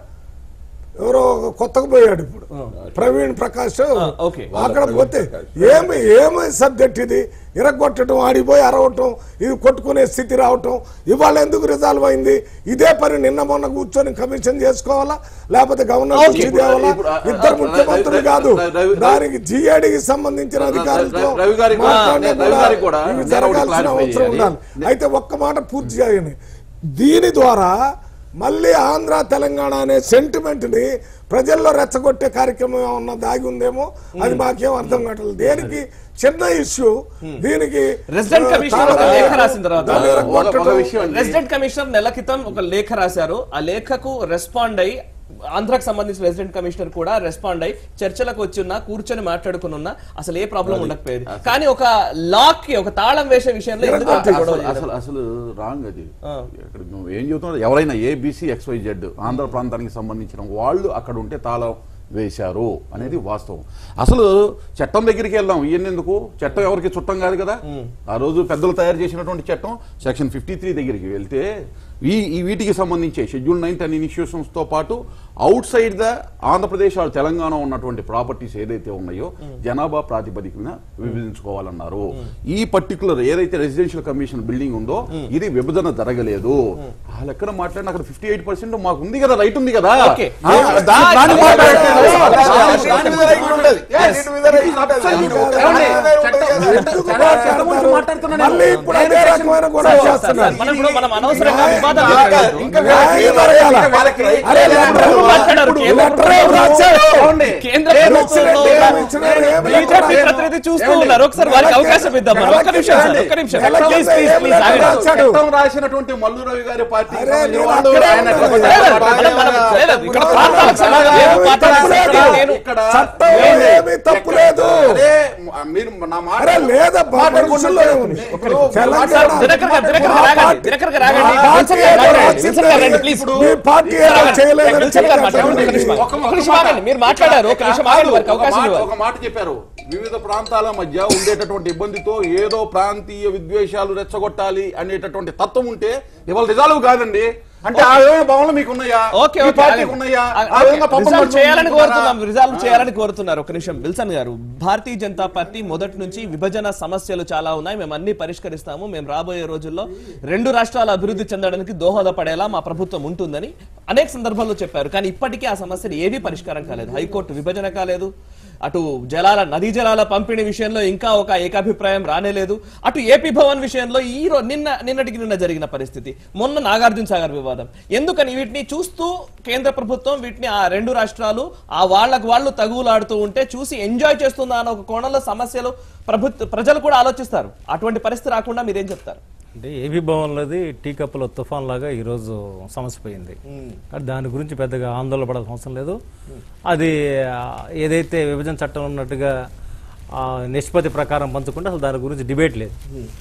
Speaker 5: ఎవరో ఒక కొత్తగా పోయాడు ఇప్పుడు ప్రవీణ్ ప్రకాష్
Speaker 1: ఓకే.
Speaker 5: అక్కడ పోతే ఏమి ఏమి సబ్జెక్ట్ ఇది ఇరగొట్టడం ఆడిపోయి అరవటం ఇది కొట్టుకునే స్థితి రావటం ఇవాళ ఎందుకు రిజాల్వ్ అయింది ఇదే పని నిన్న మొన్న కూర్చొని కమిషన్ చేసుకోవాలా లేకపోతే గవర్నర్
Speaker 1: ఓకే.
Speaker 5: దృష్టి తేవాలా
Speaker 3: ఇప్పుడు, ఆ,
Speaker 5: ఇద్దరు
Speaker 3: ఆ,
Speaker 5: ముఖ్యమంత్రులు
Speaker 3: రవి-
Speaker 5: కాదు
Speaker 3: రవి- రవి-
Speaker 5: దానికి జిఏడికి సంబంధించిన అధికారులతో
Speaker 3: రవి గారికి కూడా-
Speaker 5: మాట్లాడినా
Speaker 3: రవి
Speaker 5: కూడా
Speaker 3: గారికి కూడా
Speaker 5: ఇవి
Speaker 3: నేను ఒకటి
Speaker 5: జరగాల్సిన
Speaker 3: clarify
Speaker 5: అవసరం
Speaker 3: చేయాలి.
Speaker 5: ఉండాలి అయితే ఒక్క మాట పూర్తి చేయని దీని ద్వారా మళ్ళీ ఆంధ్ర తెలంగాణ అనే సెంటిమెంట్ ని ప్రజల్లో రెచ్చగొట్టే కార్యక్రమం ఏమన్నా దాగి ఉందేమో అది మాకేం అర్థం కావట్లేదు దేనికి చిన్న ఇష్యూ దీనికి
Speaker 1: రెసిడెంట్
Speaker 5: ఆ,
Speaker 1: కమిషనర్ ఒక
Speaker 5: చాలా-
Speaker 1: లేఖ రాసిన తర్వాత
Speaker 5: దాన్ని
Speaker 3: ఒక- ఒక
Speaker 5: ఎరగొట్టడం,
Speaker 3: విషయం అండి.
Speaker 1: రెసిడెంట్ కమిషనర్ నెల క్రితం ఒక లేఖ రాశారు ఆ లేఖకు రెస్పాండ్ అయ్యి ఆంధ్రాకి సంబంధించిన రెసిడెంట్ కమిషనర్ కూడా రెస్పాండ్ అయ్యి చర్చలకు వచ్చి ఉన్నా కూర్చొని మాట్లాడుకుని ఉన్నా అసలు ఏ ప్రాబ్లం ఉండకపోయేది కానీ ఒక లాక్ కి ఒక తాళం వేసే విషయంలో ఎందుకు అంత గొడవ
Speaker 3: అసలు- అసలు అసలు రాంగ్ అది ఇక్కడ నువ్వు ఏం చెబుతున్నావు ఎవరైనా ఏబిసి ఎక్స్వై జెడ్ ఆంధ్ర ప్రాంతానికి సంబంధించిన వాళ్ళు అక్కడ ఉంటే తాళం వేశారు అనేది వాస్తవం అసలు చట్టం దగ్గరికి వెళ్దాం ఇవన్నీ ఎందుకు చట్టం ఎవరికి చుట్టం కాదు కదా ఆ రోజు పెద్దలు తయారు చేసినటువంటి చట్టం సెక్షన్ ఫిఫ్టీ త్రీ దగ్గరికి వెళ్తే ఈ ఈ వీటికి సంబంధించే షెడ్యూల్ నైన్ టెన్ ఇనిషియేషన్స్ తో పాటు outside the Andhra Pradesh or Telangana ఉన్నటువంటి ప్రాపర్టీస్ ఏదైతే ఉన్నాయో జనాభా ప్రాతిపదికన విభజించుకోవాలన్నారు ఈ పర్టికులర్ ఏదైతే రెసిడెన్షియల్ కమిషన్ బిల్డింగ్ ఉందో ఇది విభజన జరగలేదు ఆ లెక్కన మాట్లాడిన అక్కడ ఫిఫ్టీ ఎయిట్ పర్సెంట్ మాకు ఉంది కదా రైట్ ఉంది కదా
Speaker 1: ఓకే.
Speaker 3: ఆ, దా- దాన్ని మాట్లాడట్లేదు.
Speaker 6: దాని మీద రైట్ ఉండదు. దీని మీద రైట్ ఉండదు.
Speaker 3: ఏమండి? చట్టం-
Speaker 5: ఎందుకు
Speaker 3: చట్టం- చట్టం గురించి
Speaker 5: మాట్లాడతారు?
Speaker 3: మాట్లాడుతున్నాను
Speaker 5: మళ్ళీ
Speaker 3: నేను.
Speaker 5: ఇప్పుడు అదే రకమైన గొడవ చేస్తున్నారు
Speaker 1: మనం ఇప్పుడు మనం అనవసరంగా వివాదం
Speaker 5: ఇంకా
Speaker 1: చేయకూడదు.
Speaker 6: ఇంకా
Speaker 5: న్యాయం జరగాల.
Speaker 6: వాళ్ళకి రైట్
Speaker 5: అరే,
Speaker 6: లేదు.
Speaker 5: లెటర్
Speaker 1: ఎవరు మాట్లాడారు?
Speaker 5: ఇప్పుడు
Speaker 1: కేంద్ర
Speaker 5: లెటర్ ఎవరు రాశారు?
Speaker 3: ఏమండి?
Speaker 1: కేంద్ర
Speaker 5: ఏం
Speaker 1: ప్రభుత్వంలో
Speaker 5: ఇచ్చినట్టు ఏం ఇచ్చినారు? ఏం
Speaker 1: బీజేపీ
Speaker 5: లెటర్
Speaker 1: ప్రతినిధి చూస్తూ ఉన్నారు ఒకసారి వారికి అవకాశం ఇద్దాం మనం. ఒక్క నిమిషం సార్, ఒక్క నిమిషం
Speaker 5: నెల
Speaker 1: ప్లీజ్
Speaker 5: కింద
Speaker 1: ప్లీజ్
Speaker 5: ఏం
Speaker 1: ప్లీజ్
Speaker 5: లెటర్
Speaker 1: ఆగండి.
Speaker 5: రాశాడు?
Speaker 3: చట్టం రాసినటువంటి మల్లు రవి గారి పార్టీ
Speaker 5: అరే, నేను
Speaker 3: వాళ్ళు
Speaker 5: అక్కడే
Speaker 3: ఆయన
Speaker 5: ఉన్నాను.
Speaker 3: అక్కడ
Speaker 1: లేదు,
Speaker 3: మాట్లాడారు.
Speaker 1: మనం- మనం- లేదు, ఇక్కడ
Speaker 3: ఇక్కడ
Speaker 1: ప్రాంతాలకు సంబంధించి
Speaker 3: ఇక్కడ
Speaker 1: ఏమీ మాట్లాడలేదు.
Speaker 3: ఇక్కడ
Speaker 1: నేను-
Speaker 3: ఇక్కడ
Speaker 5: చట్టం
Speaker 3: లేదు.
Speaker 5: ఏమీ తప్పు లేదు.
Speaker 3: అరే, మీరు నా మాట
Speaker 5: అరే లేదబ్బా మనుషుల్లో ఏముంది? తెలంగాణ
Speaker 1: దినకర్ గారు, దినకర్ గారు రాగండి, దినకర్ గారు రాగండి.
Speaker 5: ఆ
Speaker 1: విల్సన్
Speaker 5: పార్టీ
Speaker 1: గారు
Speaker 5: ఏదో
Speaker 1: మాట్లాడండి, విల్సన్ గారు రండి, ప్లీజ్.
Speaker 5: మీ పార్టీ ఏదో
Speaker 1: రాగండి.
Speaker 5: చేయలేదని
Speaker 1: విల్సన్ గారు
Speaker 5: చెప్పి
Speaker 1: మాట్లాడండి, ఒక్క నిమిషం.
Speaker 3: ఒక-
Speaker 1: ఒక్క నిమిషం ఆగండి. మీరు మాట్లాడారు ఒక నిమిషం ఆగండి వారికి
Speaker 3: ఒక
Speaker 1: అవకాశం
Speaker 3: మాట-
Speaker 1: ఇవ్వాలి
Speaker 3: ఒక మాట చెప్పారు వివిధ ప్రాంతాల మధ్య ఉండేటటువంటి ఇబ్బందితో ఏదో ప్రాంతీయ విద్వేషాలు రెచ్చగొట్టాలి అనేటటువంటి తత్వం ఉంటే ఇవాళ రిజాల్వ్ కాదండి అంటే ఆ విధమైన భావనలు మీకు ఉన్నాయా
Speaker 1: ఓకే
Speaker 3: మీ
Speaker 1: ఓకే
Speaker 3: పార్టీకి
Speaker 1: ఆగండి.
Speaker 3: ఉన్నాయా
Speaker 1: ఆ,
Speaker 3: ఆ విధంగా
Speaker 1: ఓకే.
Speaker 3: పప్పం
Speaker 1: రిజాల్వ్
Speaker 3: పడుతుంది
Speaker 1: చేయాలని
Speaker 3: అనుకుంటున్నారా?
Speaker 1: కోరుతున్నాం రిజాల్వ్ చేయాలని కోరుతున్నారు ఒక నిమిషం విల్సన్ గారు భారతీయ జనతా పార్టీ మొదటి నుంచి విభజన సమస్యలు చాలా ఉన్నాయి మేము అన్ని పరిష్కరిస్తాము మేము రాబోయే రోజుల్లో రెండు రాష్ట్రాలు అభివృద్ధి చెందడానికి దోహదపడేలా మా ప్రభుత్వం ఉంటుందని అనేక సందర్భాల్లో చెప్పారు కానీ ఇప్పటికీ ఆ సమస్యలు ఏవీ పరిష్కారం కాలేదు హైకోర్టు విభజన కాలేదు అటు జలాల నదీ జలాల పంపిణీ విషయంలో ఇంకా ఒక ఏకాభిప్రాయం రానేలేదు అటు ఏపీ భవన్ విషయంలో ఈ రో- నిన్న నిన్నటికి నిన్న జరిగిన పరిస్థితి మొన్న నాగార్జున సాగర్ వివాదం ఎందుకని వీటిని చూస్తూ కేంద్ర ప్రభుత్వం వీటిని ఆ రెండు రాష్ట్రాలు ఆ వాళ్ళకు వాళ్ళు తగులాడుతూ ఉంటే చూసి ఎంజాయ్ చేస్తుందా అన్న ఒక కోణంలో సమస్యలు ప్రభుత్వ ప్రజలు కూడా ఆలోచిస్తారు అటువంటి పరిస్థితి రాకుండా మీరేం చెప్తారు
Speaker 7: అంటే ఏబీ భవన్లోది టీ కప్పుల తుఫాన్ లాగా ఈరోజు సమస్య పోయింది కానీ దాని గురించి పెద్దగా ఆందోళన పడాల్సిన అవసరం లేదు అది ఆ, ఏదైతే విభజన చట్టం ఉన్నట్టుగా ఆ, నిష్పత్తి ప్రకారం పంచుకుంటే అసలు దాని గురించి డిబేట్ లేదు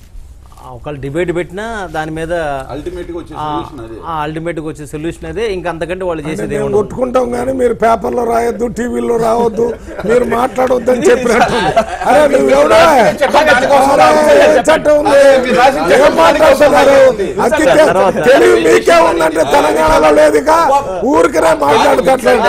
Speaker 7: ఆ, ఒకవేళ డిబేట్ పెట్టినా దాని మీద
Speaker 3: అల్టిమేట్ గా వచ్చే solution అదే.
Speaker 7: అల్టిమేట్గా వచ్చే సొల్యూషన్ అదే ఇంకా అంతకంటే వాళ్ళు చేసేది
Speaker 5: మేము
Speaker 7: ఏముండదు
Speaker 5: కొట్టుకుంటాం కానీ మీరు పేపర్లో రాయొద్దు టీవీలో రావద్దు మీరు మాట్లాడొద్దు అని చెప్పినట్టు అరే నువ్వు ఎవడా చట్టం ఉంది ఏం మాట్లాడుతున్నారు అతి తె-
Speaker 7: తర్వాత.
Speaker 5: తెలివి మీకే ఉందంటే తెలంగాణలో లేదుగా ఊరికినే మాట్లాడుతట్లేదు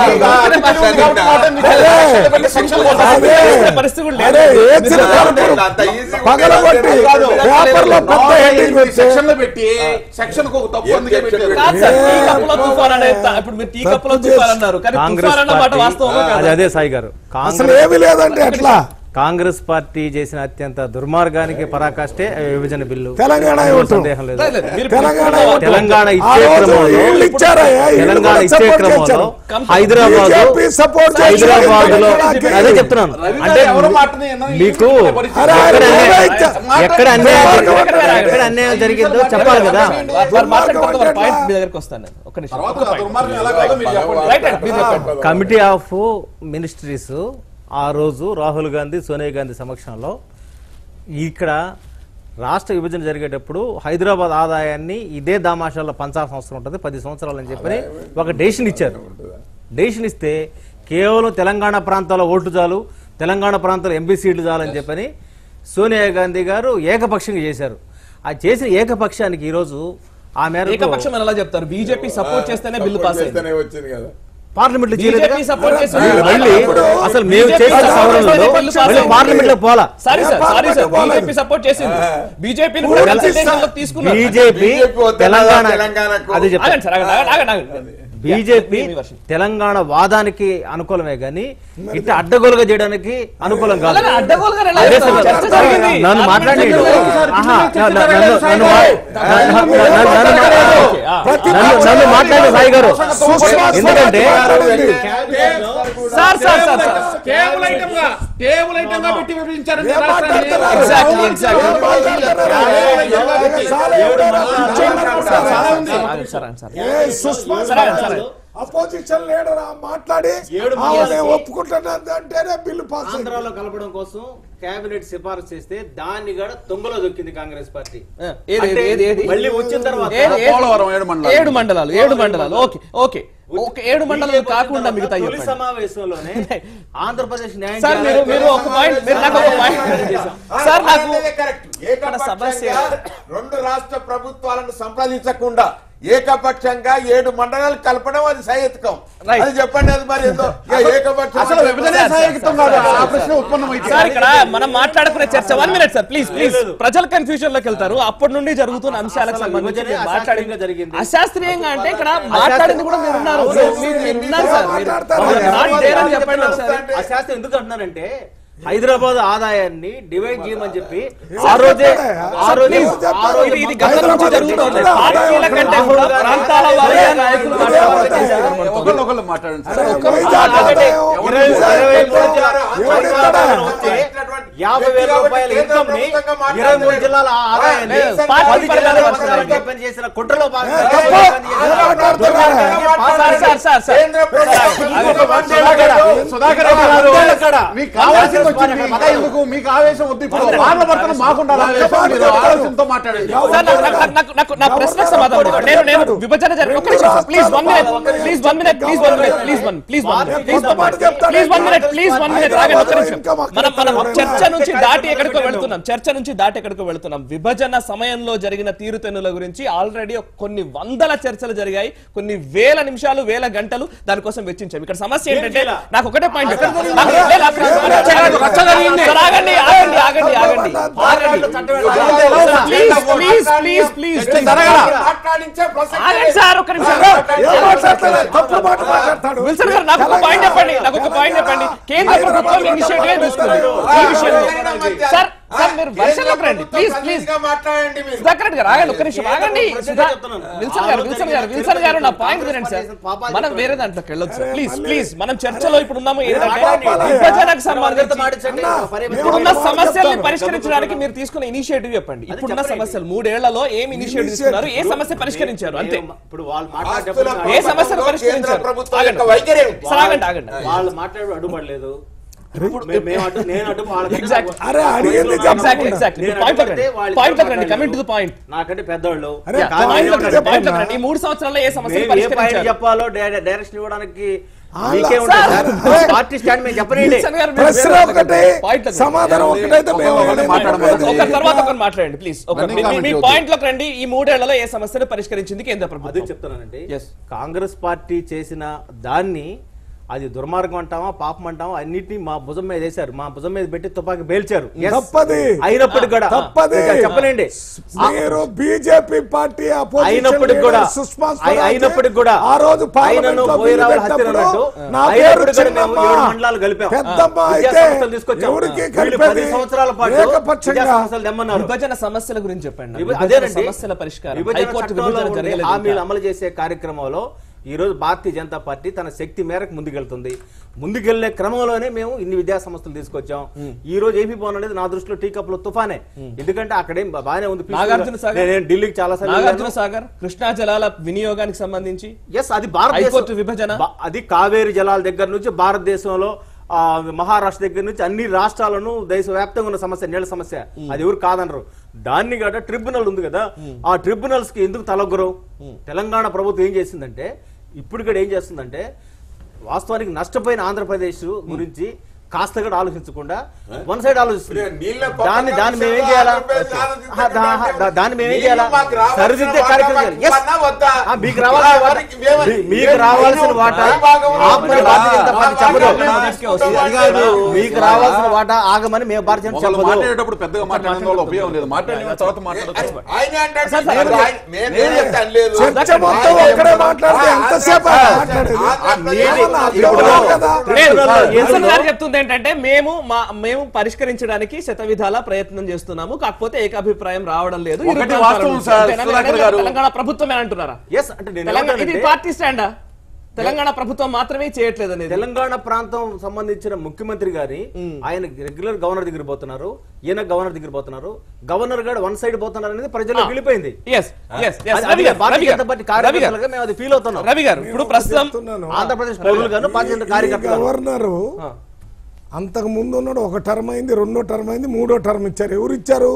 Speaker 5: అదే
Speaker 1: పరిస్థితి కూడా
Speaker 5: అరే
Speaker 1: లేదు
Speaker 5: ఏ చిన్న
Speaker 6: అంత easy
Speaker 5: పగలగొట్టి
Speaker 6: కాదు.
Speaker 5: పేపర్లో పెద్ద heading పెడితే-
Speaker 3: సెక్షన్ లో పెట్టి సెక్షన్ కు ఒక తప్పు అందుకే పెట్టారు
Speaker 1: కాదు సార్, టీ కప్పులో తుఫాన్ అనే త- ఇప్పుడు మీరు టీ కప్పులో తుఫాన్ అన్నారు కానీ
Speaker 7: కాంగ్రెస్
Speaker 1: తుఫాన్ అన్న మాట
Speaker 7: పార్టీ
Speaker 1: వాస్తవమా
Speaker 7: అది
Speaker 1: కాదా?
Speaker 7: అదే సాయి గారు
Speaker 5: అసలు
Speaker 7: కాంగ్రెస్
Speaker 5: ఏమీ లేదంటే ఎట్లా
Speaker 7: కాంగ్రెస్ పార్టీ చేసిన అత్యంత దుర్మార్గానికి పరాకాష్టే విభజన బిల్లు
Speaker 5: తెలంగాణ
Speaker 7: అందులో
Speaker 5: ఇవ్వటం.
Speaker 7: సందేహం లేదు
Speaker 1: లేదు, లేదు, మీరు
Speaker 5: తెలంగాణ
Speaker 1: ఇప్పుడు
Speaker 5: ఇవ్వటం.
Speaker 7: తెలంగాణ
Speaker 5: ఆ
Speaker 7: ఇచ్చే
Speaker 5: రోజు
Speaker 7: క్రమంలో
Speaker 5: వీళ్ళు ఇచ్చారయ్యా, వీళ్ళు
Speaker 7: తెలంగాణ
Speaker 5: కూడా
Speaker 7: ఇచ్చే
Speaker 5: support
Speaker 7: క్రమంలో
Speaker 5: చేశారు.
Speaker 7: హైదరాబాద్
Speaker 5: BJP support చేశారు.
Speaker 7: హైదరాబాద్ లో
Speaker 5: తెలంగాణకి.
Speaker 7: అదే చెప్తున్నాను
Speaker 3: రవి
Speaker 7: అంటే
Speaker 3: గారు ఎవరు మాటని వినరు, ఈ
Speaker 7: మీకు
Speaker 3: విధమైన పరిస్థితి.
Speaker 5: అరే, ఆయన
Speaker 7: ఎక్కడ
Speaker 5: ఏదో
Speaker 7: అన్యాయం-
Speaker 5: ఇచ్చా-
Speaker 7: ఎక్కడ అన్యాయం
Speaker 5: మాట్లాడండి.
Speaker 7: జరిగిందో- ఎక్కడ అన్యాయం జరిగిందో చెప్పాలి కదా
Speaker 1: వారు- వారు మాట్లాడుకుంటే వారి పాయింట్ మీ దగ్గరికి వస్తాను నేను ఒక్క నిమిషం
Speaker 3: తర్వాత
Speaker 1: ఒక్క
Speaker 3: ఆ
Speaker 1: పాయింట్.
Speaker 3: దుర్మార్గం ఎలా కాదో మీరు చెప్పండి
Speaker 1: రైట్ అండి, మీరు చెప్పండి
Speaker 7: కమిటీ ఆఫ్ మినిస్ట్రీస్ ఆ రోజు రాహుల్ గాంధీ సోనియా గాంధీ సమక్షంలో ఇక్కడ రాష్ట్ర విభజన జరిగేటప్పుడు హైదరాబాద్ ఆదాయాన్ని ఇదే దామాషాల్లో పంచాల్సిన అవసరం ఉంటుంది పది సంవత్సరాలు అని చెప్పని ఒక డెసిషన్ ఇచ్చారు డెసిషన్ ఇస్తే కేవలం తెలంగాణ ప్రాంతాల్లో ఓట్లు చాలు తెలంగాణ ప్రాంతాల్లో ఎంపీ సీట్లు చాలు అని చెప్పని సోనియా గాంధీ గారు ఏకపక్షంగా చేశారు ఆ చేసిన ఏకపక్షానికి ఈరోజు ఆ మేరకు
Speaker 1: ఏకపక్షం అని ఎలా చెప్తారు బీజేపీ సపోర్ట్ చేస్తేనే బిల్లు పాస్ అయింది
Speaker 6: చేస్తేనే వచ్చింది కదా
Speaker 7: పార్లమెంట్
Speaker 1: బీజేపీ సపోర్ట్ చేస్తే
Speaker 7: మళ్ళీ అసలు మేము చేసిన సవరణలో మళ్ళీ పార్లమెంట్ లో పోలా
Speaker 1: సారీ సార్ సారీ సార్
Speaker 5: పోలేదు.
Speaker 1: బీజేపీ సపోర్ట్ చేసింది బీజేపీని కూడా కన్సల్టేషన్ లోకి తీసుకున్నారు
Speaker 7: బీజేపీ
Speaker 6: BJP వద్దన్నా
Speaker 7: తెలంగాణ
Speaker 6: తెలంగాణకు.
Speaker 7: అది చెప్తా
Speaker 1: ఆగండి సార్ ఆగండి ఆగండి, ఆగండి ఆగండి
Speaker 7: బీజేపీ
Speaker 1: మీ version.
Speaker 7: తెలంగాణ వాదానికి అనుకూలమే గాని ఇట్లా అడ్డగోలుగా చేయడానికి అనుకూలం కాదు
Speaker 1: అలాగే అడ్డగోలుగా ఎలా
Speaker 7: అదే
Speaker 1: చేస్తారు?
Speaker 7: సార్.
Speaker 1: చర్చ జరిగింది.
Speaker 7: నన్ను మాట్లాడి
Speaker 3: సార్,
Speaker 7: ఆహా,
Speaker 3: చర్చ
Speaker 7: నన్ను- నన్ను-
Speaker 3: జరగలేదు,
Speaker 7: నన్ను
Speaker 3: సాయి
Speaker 7: మా- నన్ను- నన్ను- నన్ను-
Speaker 1: ఓకే, ఆ.
Speaker 7: నన్ను నన్ను మాట్లాడి సాయి గారు
Speaker 5: సుష్మా
Speaker 7: ఎందుకంటే
Speaker 5: Swaraj
Speaker 1: sir sir sir sir
Speaker 3: table item గా టేబుల్ ఐటమ్ గా పెట్టి విభజించారు
Speaker 5: ఏం మాట్లాడుతున్నారు?
Speaker 1: Exactly, exactly.
Speaker 5: ఏం మాట్లాడుతున్నారు? చాలా ఏడు
Speaker 1: ఆగండి సార్ ఆగండి సార్
Speaker 5: ఏ సుష్మా
Speaker 1: సరే, సరే.
Speaker 5: అపోజిషన్ లీడర్ మాట్లాడి
Speaker 7: ఏడు
Speaker 5: ఆమె
Speaker 7: మంది
Speaker 5: ఒప్పుకుంటున్నది అంటేనే బిల్లు పాస్ అయింది.
Speaker 7: ఆంధ్రాలో కలపడం కోసం కేబినెట్ సిఫారసు చేస్తే దాన్ని కూడా తొంగలో దొక్కింది కాంగ్రెస్ పార్టీ
Speaker 1: ఆ, ఏది,
Speaker 7: అంటే
Speaker 1: ఏది, ఏది?
Speaker 7: మళ్ళీ వచ్చిన తర్వాత
Speaker 1: ఏది, ఏది?
Speaker 3: పోలవరం ఏడు మండలాలు.
Speaker 1: ఏడు మండలాలు ఏడు మండలాలు ఓకే ఓకే ఓకే ఏడు మండలాలు కాకుండా మిగతా
Speaker 7: తొలి
Speaker 1: చెప్పండి
Speaker 7: సమావేశంలోనే ఆంధ్రప్రదేశ్ న్యాయం
Speaker 1: సార్ మీరు మీరు ఒక పాయింట్ మీరు నాకు ఒక పాయింట్ సార్ నాకు
Speaker 6: అలాంటిదే correct.
Speaker 1: ఇక్కడ సమస్య
Speaker 6: ఏకపక్షంగా రెండు రాష్ట్ర ప్రభుత్వాలను సంప్రదించకుండా ఏకపక్షంగా ఏడు మండలాలు కలపడం అది సహేతుకం
Speaker 1: Right.
Speaker 6: అది చెప్పండి అది మరి ఏందో ఏ ఏకపక్షం
Speaker 3: అసలు విభజనే సహాయకత్వం కాదు ఆ ప్రశ్న ఉత్పన్నమైతే
Speaker 1: సార్ ఇక్కడ మనం మాట్లాడుకునే చర్చ one minute sir please please ప్రజలు కన్ఫ్యూజన్ లోకి వెళ్తారు అప్పటి నుండి జరుగుతున్న అంశాలకు
Speaker 7: అసలు
Speaker 1: సంబంధించి
Speaker 7: విభజనే
Speaker 1: మీరు మాట్లాడింది
Speaker 7: అశాస్త్రీయంగా జరిగింది.
Speaker 1: అశాస్త్రీయంగా అంటే ఇక్కడ మాట్లాడింది కూడా మీరు ఉన్నారు మీరు మీరు ఉన్నారు సార్ మీరు
Speaker 5: మాట్లాడతారు.
Speaker 1: మీరు not there అని చెప్పండి ఒకసారి
Speaker 7: ఆ శాస్త్రం ఎందుకు అంటున్నారంటే హైదరాబాద్ ఆదాయాన్ని డివైడ్ చేయమని చెప్పి ఆ రోజే ఆ రోజే ఆ రోజే
Speaker 1: ఇది ఇది గత నుంచి జరుగుతోంది పార్టీల కంటే కూడా ప్రాంతాల వారీగా నాయకులు మాట్లాడాలని చేశారు మనతో.
Speaker 3: ఒకళ్ళు ఒకళ్ళు మాట్లాడండి సార్
Speaker 5: వైజాగ్ ఆదాయం
Speaker 7: ఇరవై ఇరవై మూడు జిల్లాల
Speaker 5: ఎవరు ఇస్తాడా?
Speaker 7: వస్తే యాభై వేల రూపాయల ఇన్కమ్ ని ఇరవై మూడు జిల్లాల ఆదాయాన్ని
Speaker 1: లేదు,
Speaker 7: పది
Speaker 1: పార్టీ
Speaker 7: జిల్లాలకు
Speaker 1: పరంగా
Speaker 7: పంచడానికి పని చేసిన కుట్రలో భాగంగా
Speaker 5: తప్పు.
Speaker 7: పని చేసిన
Speaker 1: సార్ సార్ సార్ సార్
Speaker 6: కేంద్ర ప్రభుత్వం
Speaker 3: సుధాకర్ రెడ్డి గారు మీకు కావాల్సింది వచ్చింది మత ఎందుకు మీకు ఆవేశం వద్దు ఇప్పుడు వాళ్ళ భర్తను మాకుండాలి ఆవేశం మీరు ఆలోచనతో మాట్లాడండి
Speaker 1: సార్, నాకు- నాకు- నాకు- నాకు- నా ప్రశ్నకు సమాధానం ఇవ్వండి. నేను నేను విభజన జరిగి ఒక నిమిషం sir please one minute please one minute please one minute please one please one minute please one minute please one minute please one minute ఆగండి ఒక్క నిమిషం మనం మనం చర్చ నుంచి దాటి ఎక్కడికో వెళ్తున్నాం చర్చ నుంచి దాటి ఎక్కడికో వెళ్తున్నాం విభజన సమయంలో జరిగిన తీరుతెన్నుల గురించి ఆల్రెడీ కొన్ని వందల చర్చలు జరిగాయి కొన్ని వేల నిమిషాలు వేల గంటలు దానికోసం వెచ్చించాం ఇక్కడ సమస్య ఏంటంటే నాకు ఒకటే పాయింట్ చెప్పండి. నాకు- లేదు, నాకు రచ్చ జరిగింది. సార్, ఆగండి ఆగండి ఆగండి ఆగండి ఆగండి please please please please please
Speaker 6: మాట్లాడించే ప్రసక్తి
Speaker 1: ఆగండి సార్ ఒక్క నిమిషం
Speaker 5: ఏం మాట్లాడతాడు? తప్పుడు మాట మాట్లాడతాడు
Speaker 1: విల్సన్ గారు నాకు ఒక పాయింట్ చెప్పండి నాకు ఒక పాయింట్ చెప్పండి కేంద్ర ప్రభుత్వం ఇనిషియేటివ్ తీసుకుంది ఈ విషయంలో సార్ సార్ మీరు వర్షంలోకి రండి ప్లీజ్ ప్లీజ్
Speaker 6: ప్రతినిధిగా మాట్లాడండి మీరు
Speaker 1: సుధాకర్ రెడ్డి గారు ఆగండి ఒక్క నిమిషం ఆగండి Sudha Wilson garu Wilson garu Wilson garu నా పాయింట్ వినండి సార్ మనం వేరే దాంట్లోకి వెళ్ళొచ్చు సార్ ప్లీజ్ ప్లీజ్ మనం చర్చలో ఇప్పుడు ఉన్నాము ఏంటంటే విభజనకు సంబంధించి ఇప్పుడున్న సమస్యల్ని పరిష్కరించడానికి మీరు తీసుకున్న ఇనిషియేటివ్ చెప్పండి ఇప్పుడున్న సమస్యలు మూడేళ్లలో ఏం ఇనిషియేటివ్ తీసుకున్నారు ఏ సమస్య పరిష్కరించారు అంతే
Speaker 7: ఇప్పుడు వాళ్ళు
Speaker 6: ఆస్తుల
Speaker 7: మాట్లాడే
Speaker 1: ఏ సమస్యను
Speaker 6: కేంద్ర
Speaker 1: పరిష్కరించారు
Speaker 6: ప్రభుత్వం
Speaker 1: ఆగండి.
Speaker 6: యొక్క వైఖరి ఏమిటి?
Speaker 1: సార్ ఆగండి ఆగండి
Speaker 7: వాళ్ళు మాట్లాడు అడ్డుపడలేదు ఇప్పుడు మే- మేము అడ్డు నేను అడ్డు వాళ్ళకంటే
Speaker 1: Exactly.
Speaker 5: అరే అడిగింది
Speaker 1: ఎగ్జాక్ట్
Speaker 5: చెప్పకుండా.
Speaker 1: ఎగ్జాక్ట్
Speaker 7: నేను
Speaker 1: పాయింట్
Speaker 7: అడ్డుపడితే వాళ్ళు
Speaker 1: పాయింట్
Speaker 7: ఇద్దరు
Speaker 1: రండి కమింగ్ టు ద పాయింట్
Speaker 7: నాకంటే పెద్దవాళ్ళు
Speaker 5: అరే,
Speaker 1: Yeah,
Speaker 5: point
Speaker 1: point లోకి
Speaker 5: లోకి
Speaker 1: రండి, point లోకి
Speaker 5: చెప్పండి.
Speaker 1: రండి. ఈ మూడు సంవత్సరాల్లో ఏ సమస్యలు
Speaker 7: మేము ఏ పాయింట్
Speaker 1: పరిష్కరించారు
Speaker 7: చెప్పాలో డై- డైరెక్షన్ ఇవ్వడానికి
Speaker 5: అలా
Speaker 7: మీకే
Speaker 5: సార్.
Speaker 7: ఉంటుంది సార్. పార్టీ స్టాండ్ మేము చెప్పనండి
Speaker 1: విల్సన్ గారు మీరు
Speaker 5: ప్రశ్న
Speaker 1: వేరే
Speaker 5: ఒకటి
Speaker 1: point లోకి రండి.
Speaker 5: సమాధానం ఒకటైతే మేము
Speaker 3: ఒకటి మాట్లాడమని.
Speaker 1: ఒక తర్వాత ఒకరు మాట్లాడండి ప్లీజ్ ఒక
Speaker 3: అన్ని
Speaker 1: మీ- మీ-
Speaker 3: comment
Speaker 1: మీ
Speaker 3: చేయొద్దు.
Speaker 1: పాయింట్ లోకి రండి ఈ మూడేళ్లలో ఏ సమస్యను పరిష్కరించింది కేంద్ర
Speaker 7: అదే
Speaker 1: ప్రభుత్వం
Speaker 7: చెప్తున్నానండి
Speaker 1: Yes.
Speaker 7: కాంగ్రెస్ పార్టీ చేసిన దాన్ని అది దుర్మార్గం అంటామా పాపం అంటామా అన్నిటిని మా భుజం మీద వేశారు మా భుజం మీద పెట్టి తుపాకీ పేల్చారు Yes.
Speaker 5: తప్పది.
Speaker 7: అయినప్పటికీ కూడా
Speaker 5: తప్పది.
Speaker 7: ఇంకా చెప్పలేండి
Speaker 5: మీరు బీజేపీ పార్టీ opposition
Speaker 7: అయినప్పటికి
Speaker 5: leader
Speaker 7: కూడా
Speaker 5: సుష్మా
Speaker 7: అయి-
Speaker 5: స్వరాజ్
Speaker 7: అయినప్పటికి కూడా
Speaker 5: ఆ రోజు
Speaker 7: ఆయనను
Speaker 5: పార్లమెంట్లో
Speaker 7: పోయిరావుల
Speaker 5: బిల్లు
Speaker 7: హత్య
Speaker 5: పెట్టినప్పుడు
Speaker 7: అన్నట్టు
Speaker 5: నా పేరు
Speaker 7: అయినప్పటికి కూడా మేము
Speaker 5: చిన్నమ్మ.
Speaker 7: ఏడు మండలాలు కలిపాం
Speaker 5: పెద్దమ్మ
Speaker 7: విద్యా
Speaker 5: అయితే
Speaker 7: సంస్థలు తీసుకొచ్చాం
Speaker 5: ఎవరికి
Speaker 7: వీళ్ళు
Speaker 5: కలిపేది
Speaker 7: పది సంవత్సరాల పాటు
Speaker 5: ఏకపక్షంగా
Speaker 7: విద్యా సంస్థలు తెమ్మన్నారు
Speaker 1: విభజన సమస్యల గురించి చెప్పండి నాకు.
Speaker 7: విభ-
Speaker 1: విభజన
Speaker 7: అదేనండి
Speaker 1: సమస్యల పరిష్కారం
Speaker 7: విభజన
Speaker 1: హైకోర్టు
Speaker 7: చట్టంలో
Speaker 1: విభజన
Speaker 7: ఉండే
Speaker 1: జరగలేదు
Speaker 7: హామీలు
Speaker 1: ఇంకా.
Speaker 7: అమలు చేసే కార్యక్రమంలో ఈ రోజు భారతీయ జనతా పార్టీ తన శక్తి మేరకు ముందుకెళ్తుంది ముందుకెళ్లే క్రమంలోనే మేము ఇన్ని విద్యా సంస్థలు తీసుకొచ్చాం ఈ రోజు ఏపీ భవన్ అనేది నా దృష్టిలో టీ కప్ లో తుఫానే ఎందుకంటే అక్కడేం బా- బాగానే ఉంది peaceful గా.
Speaker 1: నాగార్జున సాగర్
Speaker 7: నేను- నేను ఢిల్లీకి చాలా
Speaker 1: నాగార్జున సాగర్ కృష్ణా జలాల వినియోగానికి సంబంధించి
Speaker 7: ఎస్ అది భారతదేశం
Speaker 1: హైకోర్టు విభజన?
Speaker 7: బా- అది కావేరి జలాల దగ్గర నుంచి భారతదేశంలో ఆ, మహారాష్ట్ర దగ్గర నుంచి అన్ని రాష్ట్రాలను దేశవ్యాప్తంగా ఉన్న సమస్య నీళ్ళ సమస్య అది ఎవరు కాదనరు దాన్ని కూడా ట్రిబ్యునల్ ఉంది కదా ఆ ట్రిబ్యునల్స్ కి ఎందుకు తలొగ్గరు తెలంగాణ ప్రభుత్వం ఏం చేసిందంటే ఇప్పుడు కూడా ఏం చేస్తుందంటే వాస్తవానికి నష్టపోయిన ఆంధ్రప్రదేశ్ గురించి కాస్త కూడా ఆలోచించకుండా వన్ సైడ్ ఆలోచిస్తుంది
Speaker 6: నీళ్ళ
Speaker 7: దాన్ని దాన్ని మేము ఏం
Speaker 6: విషయంలో
Speaker 7: చేయాలా
Speaker 6: ఆంధ్రప్రదేశ్ ఆలోచించే
Speaker 7: ఆ, దా-
Speaker 6: కంటే
Speaker 7: దా- దాన్ని మేము ఏం
Speaker 6: నీళ్ళు
Speaker 7: చేయాలా
Speaker 6: మాకు రావాల్సిన
Speaker 7: సరిదిద్దే
Speaker 6: వాటా
Speaker 7: కార్యక్రమం
Speaker 6: మాకు
Speaker 7: చేయాలి Yes.
Speaker 6: ఇవ్వన్నా వద్దా?
Speaker 7: ఆ, మీకు రావాల్సిన వాటా
Speaker 6: వారికి మేము-
Speaker 7: మీ- మీకు
Speaker 6: మేము
Speaker 7: రావాల్సిన
Speaker 6: మేము
Speaker 7: వాటా
Speaker 6: పై భాగంలో
Speaker 7: ఆపమని
Speaker 6: ఉన్నాం.
Speaker 7: భారతీయ జనతా పార్టీ
Speaker 6: మా
Speaker 7: చెప్పదు
Speaker 6: భాగంలో
Speaker 1: తీసుకొస్తుంది.
Speaker 6: ఉన్నాం.
Speaker 3: అది కాదు.
Speaker 7: మీకు రావాల్సిన వాటా ఆగమని మేము భారతీయ జనతా
Speaker 3: ఒకళ్ళు
Speaker 7: చెప్పదు
Speaker 3: మాట్లాడేటప్పుడు పెద్దగా మాట్లాడడం వల్ల ఉపయోగం లేదు మాట్లాడిన తర్వాత మాట్లాడచ్చు
Speaker 6: ఆయన అంటాడు,
Speaker 1: సార్, సార్,
Speaker 6: నేను
Speaker 1: సార్,
Speaker 6: ఆయన- నేను ఏం చెప్తాను లేదు.
Speaker 5: చర్చ మొత్తం
Speaker 6: ఆయన
Speaker 5: ఒక్కడే
Speaker 6: ఏమన్నా-
Speaker 5: మాట్లాడితే ఎంతసేపు ఆయన మాట్లాడేది
Speaker 6: ఆంధ్రప్రదేశ్
Speaker 5: ఏమన్నా అర్థం
Speaker 7: ఇప్పుడు-
Speaker 5: కాదు కదా
Speaker 1: లేదు
Speaker 7: సార్,
Speaker 1: విల్సన్ గారు చెప్తుంది ఏంటంటే మేము మా మేము పరిష్కరించడానికి శత విధాల ప్రయత్నం చేస్తున్నాము కాకపోతే ఏకాభిప్రాయం రావడం లేదు ఇరు
Speaker 3: ఒకటి
Speaker 1: ప్రాంతాల
Speaker 3: వాస్తవం
Speaker 1: నుంచి.
Speaker 3: సార్,
Speaker 1: తెలంగాణ-
Speaker 3: సుధాకర్ గారు.
Speaker 1: తెలంగాణ ప్రభుత్వమే అంటున్నారా
Speaker 7: ఎస్ అంటే నేను
Speaker 1: తెలంగాణ ఇది
Speaker 7: ఏమంటానంటే,
Speaker 1: పార్టీ స్టాండా తెలంగాణ ప్రభుత్వం మాత్రమే చేయట్లేదు అనేది
Speaker 7: తెలంగాణ ప్రాంతం సంబంధించిన ముఖ్యమంత్రి గారి ఆయన రెగ్యులర్ గవర్నర్ దగ్గర పోతున్నారు ఈయన గవర్నర్ దగ్గర పోతున్నారు గవర్నర్ గారు వన్ సైడ్ పోతున్నారు అనేది ప్రజలకు వెళ్ళిపోయింది
Speaker 1: Yes, yes, yes.
Speaker 7: అది-
Speaker 1: రవి
Speaker 7: అది
Speaker 1: గారు,
Speaker 7: భారతీయ
Speaker 1: రవి
Speaker 7: జనతా
Speaker 1: గారు,
Speaker 7: పార్టీ
Speaker 1: రవి గారు,
Speaker 7: కార్యకర్తలుగా మేము అది ఫీల్ అవుతున్నాం
Speaker 1: రవి గారు ఇప్పుడు ప్రస్తుతం
Speaker 5: చెప్తున్నాను.
Speaker 7: ఆంధ్రప్రదేశ్ పౌరులు గాను భారతీయ జనతా
Speaker 5: ఈ
Speaker 7: కార్యకర్తలు
Speaker 5: గవర్నరు అంతకు ముందు ఉన్నాడు ఒక టర్మ్ అయింది రెండో టర్మ్ అయింది మూడో టర్మ్ ఇచ్చారు ఎవరు ఇచ్చారు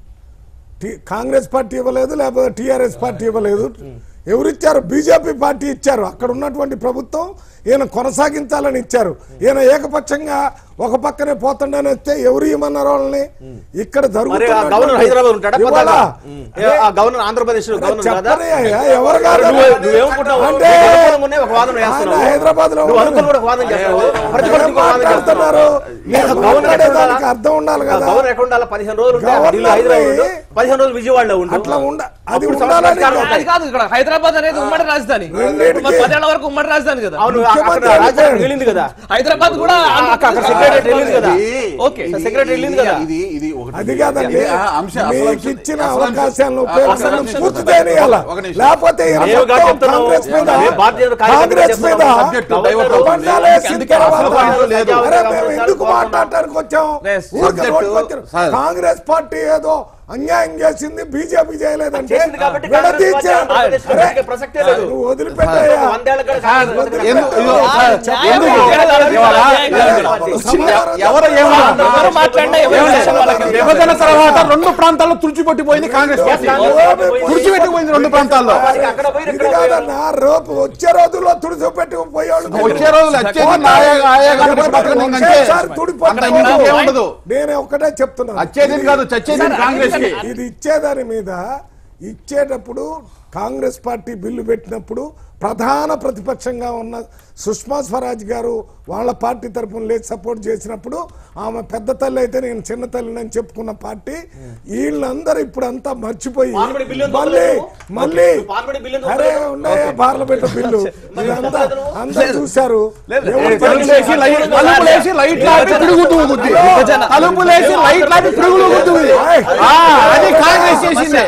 Speaker 5: టి- కాంగ్రెస్ పార్టీ ఇవ్వలేదు లేకపోతే టిఆర్ఎస్ పార్టీ ఇవ్వలేదు ఎవరు ఇచ్చారు బీజేపీ పార్టీ ఇచ్చారు అక్కడ ఉన్నటువంటి ప్రభుత్వం ఈయన కొనసాగించాలని ఇచ్చారు ఈయన ఏకపక్షంగా ఒక పక్కనే పోతుండని వస్తే ఎవరు ఇవ్వమన్నారు వాళ్ళని ఇక్కడ
Speaker 7: మరి ఆ గవర్నర్ హైదరాబాద్ ఉంటాడా
Speaker 5: ఇవాళ
Speaker 7: కొత్తగా? ఏ, ఆ గవర్నర్ ఆంధ్రప్రదేశ్ లో గవర్నర్ కాదా
Speaker 5: చెప్పనే అయ్యా, ఎవరు కాదు
Speaker 7: నువ్వు- నువ్వేమనుకుంటావు?
Speaker 5: అంటే
Speaker 7: నీకు అనుకూలంగానే ఒక వాదన చేస్తున్నావు.
Speaker 5: ఆయన హైదరాబాద్ లో
Speaker 7: నువ్వు అనుకూలంగా కూడా ఒక వాదన చేస్తావు. ప్రతిపక్షం ఇంకో వాదన చేస్తావు.
Speaker 5: మాట్లాడుతున్నారు
Speaker 7: నీకు
Speaker 5: నేను
Speaker 7: గవర్నర్ ఎక్కడ ఉండాలా?
Speaker 5: మాట్లాడేదానికి అర్థం ఉండాలి కదా
Speaker 7: గవర్నర్ ఎక్కడ ఉండాలి పదిహేను రోజులు ఉంటే
Speaker 5: గవర్నర్
Speaker 7: ఢిల్లీ హైదరాబాద్ ఉండు
Speaker 5: ని-
Speaker 7: పదిహేను రోజులు విజయవాడలో ఉండు
Speaker 5: అట్లా ఉండ అది
Speaker 7: అప్పుడు
Speaker 5: ఉండాలని
Speaker 7: సంస్కారం
Speaker 5: కాదు.
Speaker 1: అది కాదు ఇక్కడ హైదరాబాద్ అనేది ఉమ్మడి రాజధాని
Speaker 5: రెండింటికి.
Speaker 1: మరి పదేళ్ల వరకు ఉమ్మడి రాజధాని కదా
Speaker 7: అవును అక్కడ
Speaker 5: ముఖ్యమంత్రి
Speaker 7: రాజధాని
Speaker 5: వెళ్ళిపోయాడు.
Speaker 7: వెళ్ళింది కదా
Speaker 1: హైదరాబాద్ కూడా
Speaker 7: అక్కడ సెక్రటరీ వెళ్ళింది కదా
Speaker 1: ఓకే
Speaker 3: ఇది-
Speaker 7: సెక్రటరీ వెళ్ళింది కదా.
Speaker 3: ఇది ఇది ఒకటి
Speaker 5: అది కాదండి
Speaker 3: ఇది ఆ అంశం అసలు
Speaker 5: మీకు
Speaker 3: అంశం-
Speaker 5: ఇచ్చిన
Speaker 3: అసలు అంశం-
Speaker 5: అవకాశాలను
Speaker 3: అసలు
Speaker 5: ఉపయోగించడం
Speaker 3: అంశం-
Speaker 5: పూర్తి
Speaker 3: ఒక
Speaker 5: చేయనియాల
Speaker 3: నిమిషం.
Speaker 5: లేకపోతే ఈయన
Speaker 7: మేము
Speaker 5: మొత్తం
Speaker 7: కాదు చెప్తున్నాం.
Speaker 5: కాంగ్రెస్ మీద
Speaker 7: మేము భారతీయ జనతా కార్యకర్తలు
Speaker 5: కాంగ్రెస్ మీద
Speaker 7: చెప్తున్నాం.
Speaker 3: సబ్జెక్టు డైవర్ట్ అవుతుంది.
Speaker 5: అబద్ధాలు వేసిన
Speaker 1: అందుకే
Speaker 5: తర్వాత
Speaker 1: అసలు
Speaker 3: పాయింట్ లేదు.
Speaker 5: అరే మేము ఎందుకు మాట్లాడటానికి వచ్చాం
Speaker 1: Yes.
Speaker 5: ఊరికే
Speaker 3: సబ్జెక్టు,
Speaker 5: రోడ్డుకి వచ్చారు.
Speaker 3: సార్.
Speaker 5: కాంగ్రెస్ పార్టీ ఏదో అన్యాయం చేసింది బీజేపీ చేయలేదంటే
Speaker 7: చేసింది కాబట్టి కాంగ్రెస్ పార్టీ
Speaker 5: విడదీసే-
Speaker 7: ఆంధ్రప్రదేశ్
Speaker 5: అరే,
Speaker 7: బతికే ప్రసక్తే లేదు.
Speaker 5: నువ్వు వదిలిపెట్టాయా
Speaker 7: వందేళ్ల క్రితం కాంగ్రెస్ బతికిన
Speaker 3: ఎందుకు-
Speaker 7: పార్టీ.
Speaker 3: ఇదిగో సార్,
Speaker 1: న్యాయం
Speaker 3: ఎందుకు?
Speaker 1: ఎక్కడ
Speaker 3: ఇవాళ
Speaker 1: న్యాయం కాదు.
Speaker 5: సమాధానం
Speaker 3: ఎవరు ఏమన్నా
Speaker 1: ఎవరు మాట్లాడినా ఎవరు
Speaker 3: ఏమండి?
Speaker 1: విషయం వాళ్ళకి
Speaker 3: విభజన తర్వాత రెండు ప్రాంతాల్లో తుడిచిపెట్టిపోయింది కాంగ్రెస్ పార్టీ తుడిచిపెట్టిపోయింది రెండు ప్రాంతాల్లో
Speaker 7: అక్కడ పోయి
Speaker 5: ఇది
Speaker 7: ఇక్కడ పోయి.
Speaker 5: కాదన్నా రేపు వచ్చే రోజుల్లో తుడిచిపెట్టి పోయేవాళ్ళు
Speaker 3: వచ్చే రోజులు వచ్చేది ఆయా ఆయా కనుక బతకనింది అంతే.
Speaker 5: ఒకేసారి తుడిపోతే
Speaker 3: అక్కడ ఇంకా ఏముండదు
Speaker 5: నేను ఒక్కటే చెప్తున్నాను
Speaker 3: వచ్చేది కాదు చచ్చేది కాంగ్రెస్ కి
Speaker 5: ఇది ఇచ్చేదాని మీద ఇచ్చేటప్పుడు కాంగ్రెస్ పార్టీ బిల్లు పెట్టినప్పుడు ప్రధాన ప్రతిపక్షంగా ఉన్న సుష్మా స్వరాజ్ గారు వాళ్ళ పార్టీ తరఫున లేచి సపోర్ట్ చేసినప్పుడు ఆమె పెద్ద తల్లి అయితే నేను చిన్న తల్లిని అని చెప్పుకున్న పార్టీ వీళ్ళందరూ ఇప్పుడు అంతా మర్చిపోయి
Speaker 7: పార్లమెంట్ బిల్లు ఎందుకు
Speaker 5: మళ్ళీ
Speaker 7: వదలలేదు?
Speaker 5: మళ్ళీ
Speaker 7: నువ్వు పార్లమెంట్ బిల్లు ఎందుకు
Speaker 5: అరే
Speaker 7: వదలలేదు?
Speaker 5: ఉన్నాయా పార్లమెంట్ బిల్లు ఇదంతా అందరూ చూశారు ఎవరు
Speaker 3: తలుపులేసి లైట్ తలుపులేసి లైట్ లాపి పిడుగుతూ గుద్ది తలుపులేసి లైట్ లాపి పిడుగులు గుద్దుది ఆ, అది కాంగ్రెస్ చేసింది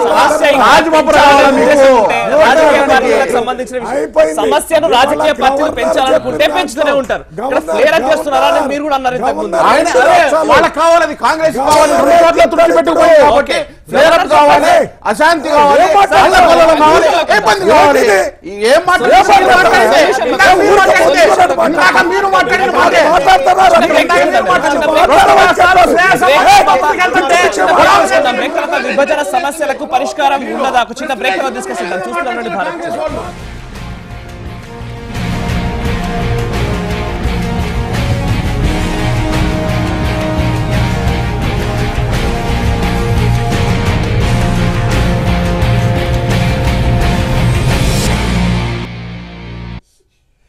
Speaker 3: రాజబాబు రావాలా మీకు
Speaker 1: రాజకీయ పార్టీలకు సంబంధించిన విషయం.
Speaker 5: అయిపోయింది.
Speaker 1: సమస్యను రాజకీయ
Speaker 5: ఇవాళ
Speaker 1: పార్టీలు
Speaker 5: గవర్నర్
Speaker 1: పెంచాలనుకుంటే
Speaker 5: చెప్పిన
Speaker 1: పెంచుతూనే ఉంటారు
Speaker 5: గవర్నర్
Speaker 1: ఇక్కడ ఫ్లేర్ అప్ చేస్తున్నారా అని
Speaker 5: గవర్నర్
Speaker 1: మీరు కూడా అన్నారు ఇంతకు ముందు.
Speaker 5: గవర్నర్
Speaker 3: ఆయన అదే వాళ్ళకి కావాలి అది కాంగ్రెస్ కావాలి రెండు చోట్ల తుడిచిపెట్టుకుపోయింది కాబట్టి ఫ్లేర్ అప్ కావాలి అశాంతి కావాలి అల్లకల్లోలం కావాలి ఇబ్బంది కావాలి ఏం మాట్లాడితే ఇందాక మీరు మాట్లాడితే ఇందాక మీరు మాట్లాడిన మాటే
Speaker 5: మాట్లాడుతున్నారు
Speaker 3: ఇందాక మీరు మాట్లాడిన మాట.
Speaker 5: రెండు
Speaker 3: రాష్ట్రాల్లో శ్రేయ సమాజం
Speaker 1: చిన్న
Speaker 3: తీసుకెళ్తుంటే
Speaker 1: break తీసుకుందాం. break తర్వాత విభజన సమస్యలకు పరిష్కారం ఉండదా ఒక చిన్న బ్రేక్ తర్వాత డిస్కస్ చేద్దాం చూస్తున్నాం భారత్ దివ్య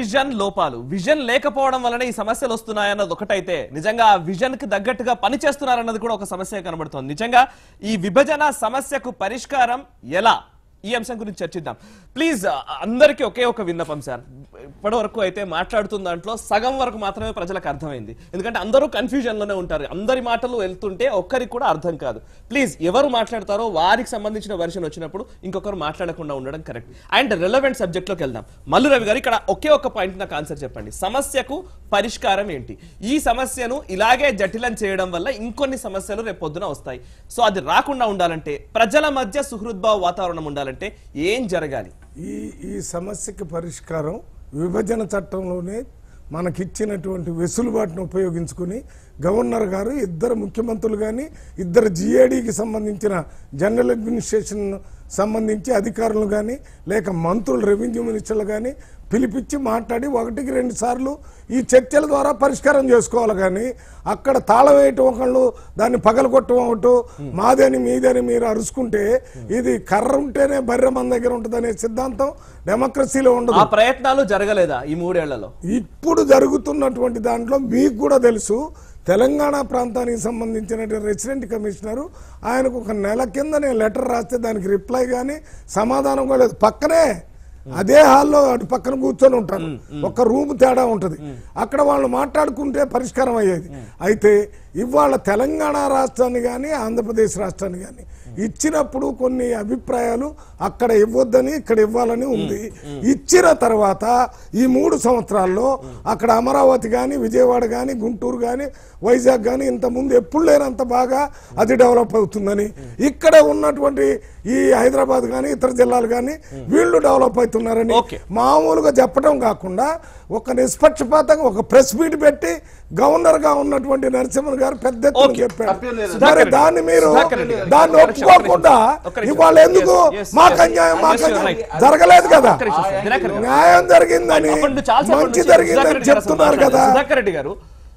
Speaker 1: విజన్ లోపాలు విజన్ లేకపోవడం వలన ఈ సమస్యలు వస్తున్నాయన్నది ఒకటైతే నిజంగా ఆ విజన్ కి తగ్గట్టుగా పనిచేస్తున్నారన్నది కూడా ఒక సమస్య కనబడుతోంది నిజంగా ఈ విభజన సమస్యకు పరిష్కారం ఎలా ఈ అంశం గురించి చర్చిద్దాం ప్లీజ్ అందరికీ ఒకే ఒక విన్నపం సార్ ఇప్పటి వరకు అయితే మాట్లాడుతున్న దాంట్లో సగం వరకు మాత్రమే ప్రజలకు అర్థమైంది ఎందుకంటే అందరూ కన్ఫ్యూజన్ లోనే ఉంటారు అందరి మాటలు వెళ్తుంటే ఒక్కరికి కూడా అర్థం కాదు ప్లీజ్ ఎవరు మాట్లాడతారో వారికి సంబంధించిన వెర్షన్ వచ్చినప్పుడు ఇంకొకరు మాట్లాడకుండా ఉండడం కరెక్ట్ అండ్ రిలవెంట్ సబ్జెక్ట్ లోకి వెళ్దాం మల్లు రవి గారు ఇక్కడ ఒకే ఒక పాయింట్ నాకు ఆన్సర్ చెప్పండి సమస్యకు పరిష్కారం ఏంటి ఈ సమస్యను ఇలాగే జటిలం చేయడం వల్ల ఇంకొన్ని సమస్యలు రేపు పొద్దున వస్తాయి సో అది రాకుండా ఉండాలంటే ప్రజల మధ్య సుహృద్భావ వాతావరణం ఉండాలంటే ఏం జరగాలి
Speaker 5: ఈ ఈ సమస్యకి పరిష్కారం విభజన చట్టంలోనే మనకిచ్చినటువంటి వెసులుబాటును ఉపయోగించుకుని గవర్నర్ గారు ఇద్దరు ముఖ్యమంత్రులు కానీ ఇద్దరు జిఏడికి సంబంధించిన జనరల్ అడ్మినిస్ట్రేషన్ సంబంధించి అధికారులు కానీ లేక మంత్రులు రెవెన్యూ మినిస్టర్లు కానీ పిలిపించి మాట్లాడి ఒకటికి రెండు సార్లు ఈ చర్చల ద్వారా పరిష్కారం చేసుకోవాలి కానీ అక్కడ తాళం వేయటం ఒకళ్ళు దాన్ని పగలగొట్టడం ఒకటి మాదని మీదని మీరు అరుచుకుంటే ఇది కర్ర ఉంటేనే బర్రె మన దగ్గర ఉంటుందనే సిద్ధాంతం డెమోక్రసీలో ఉండదు
Speaker 1: ఆ ప్రయత్నాలు జరగలేదా ఈ మూడేళ్లలో
Speaker 5: ఇప్పుడు జరుగుతున్నటువంటి దాంట్లో మీకు కూడా తెలుసు తెలంగాణ ప్రాంతానికి సంబంధించిన రెసిడెంట్ కమిషనరు ఆయనకు ఒక నెల కింద నేను లెటర్ రాస్తే దానికి రిప్లై కానీ సమాధానం కూడా లేదు పక్కనే అదే హాల్లో అటు పక్కన కూర్చొని ఉంటారు ఒక రూమ్ తేడా ఉంటుంది అక్కడ వాళ్ళు మాట్లాడుకుంటే పరిష్కారం అయ్యేది అయితే ఇవాళ తెలంగాణ రాష్ట్రాన్ని కానీ ఆంధ్రప్రదేశ్ రాష్ట్రాన్ని కానీ ఇచ్చినప్పుడు కొన్ని అభిప్రాయాలు అక్కడ ఇవ్వద్దని ఇక్కడ ఇవ్వాలని ఉంది ఇచ్చిన తర్వాత ఈ మూడు సంవత్సరాల్లో అక్కడ అమరావతి కానీ విజయవాడ కానీ గుంటూరు కానీ వైజాగ్ కానీ ఇంత ముందు ఎప్పుడు లేనంత బాగా అది డెవలప్ అవుతుందని ఇక్కడ ఉన్నటువంటి ఈ హైదరాబాద్ కానీ ఇతర జిల్లాలు కానీ వీళ్ళు డెవలప్ అవుతున్నారని
Speaker 1: Okay.
Speaker 5: మామూలుగా చెప్పడం కాకుండా ఒక నిష్పక్షపాతంగా ఒక ప్రెస్ మీట్ పెట్టి గవర్నర్ గా ఉన్నటువంటి నరసింహన్ గారు పెద్ద ఎత్తున
Speaker 1: Okay.
Speaker 5: చెప్పారు
Speaker 3: తప్పేం లేదు.
Speaker 5: మరి
Speaker 1: సుధాకర్ రెడ్డి.
Speaker 5: దాన్ని మీరు
Speaker 1: సుధాకర్ రెడ్డి గారు.
Speaker 5: దాన్ని
Speaker 1: ఒక్క నిమిషం,
Speaker 5: ఒప్పుకోకుండా
Speaker 1: ఒక్క నిమిషం.
Speaker 5: ఇవాళ ఎందుకు
Speaker 1: Yes, yes,
Speaker 5: మాకు
Speaker 1: yes.
Speaker 5: అన్యాయం
Speaker 1: Yes,
Speaker 5: మాకు
Speaker 1: you're
Speaker 5: అన్యాయం
Speaker 1: right.
Speaker 5: జరగలేదు కదా
Speaker 1: ఒక్క నిమిషం, దినకర్ గారు.
Speaker 5: న్యాయం జరిగిందని
Speaker 1: అప్పటి నుంచి చాలా సేపటి
Speaker 5: మంచి
Speaker 1: నుంచి సుధాకర్
Speaker 5: జరిగిందని
Speaker 1: రెడ్డి గారు అసలు
Speaker 5: చెప్తున్నారు కదా
Speaker 1: మాట్లాడారు. సుధాకర్ రెడ్డి గారు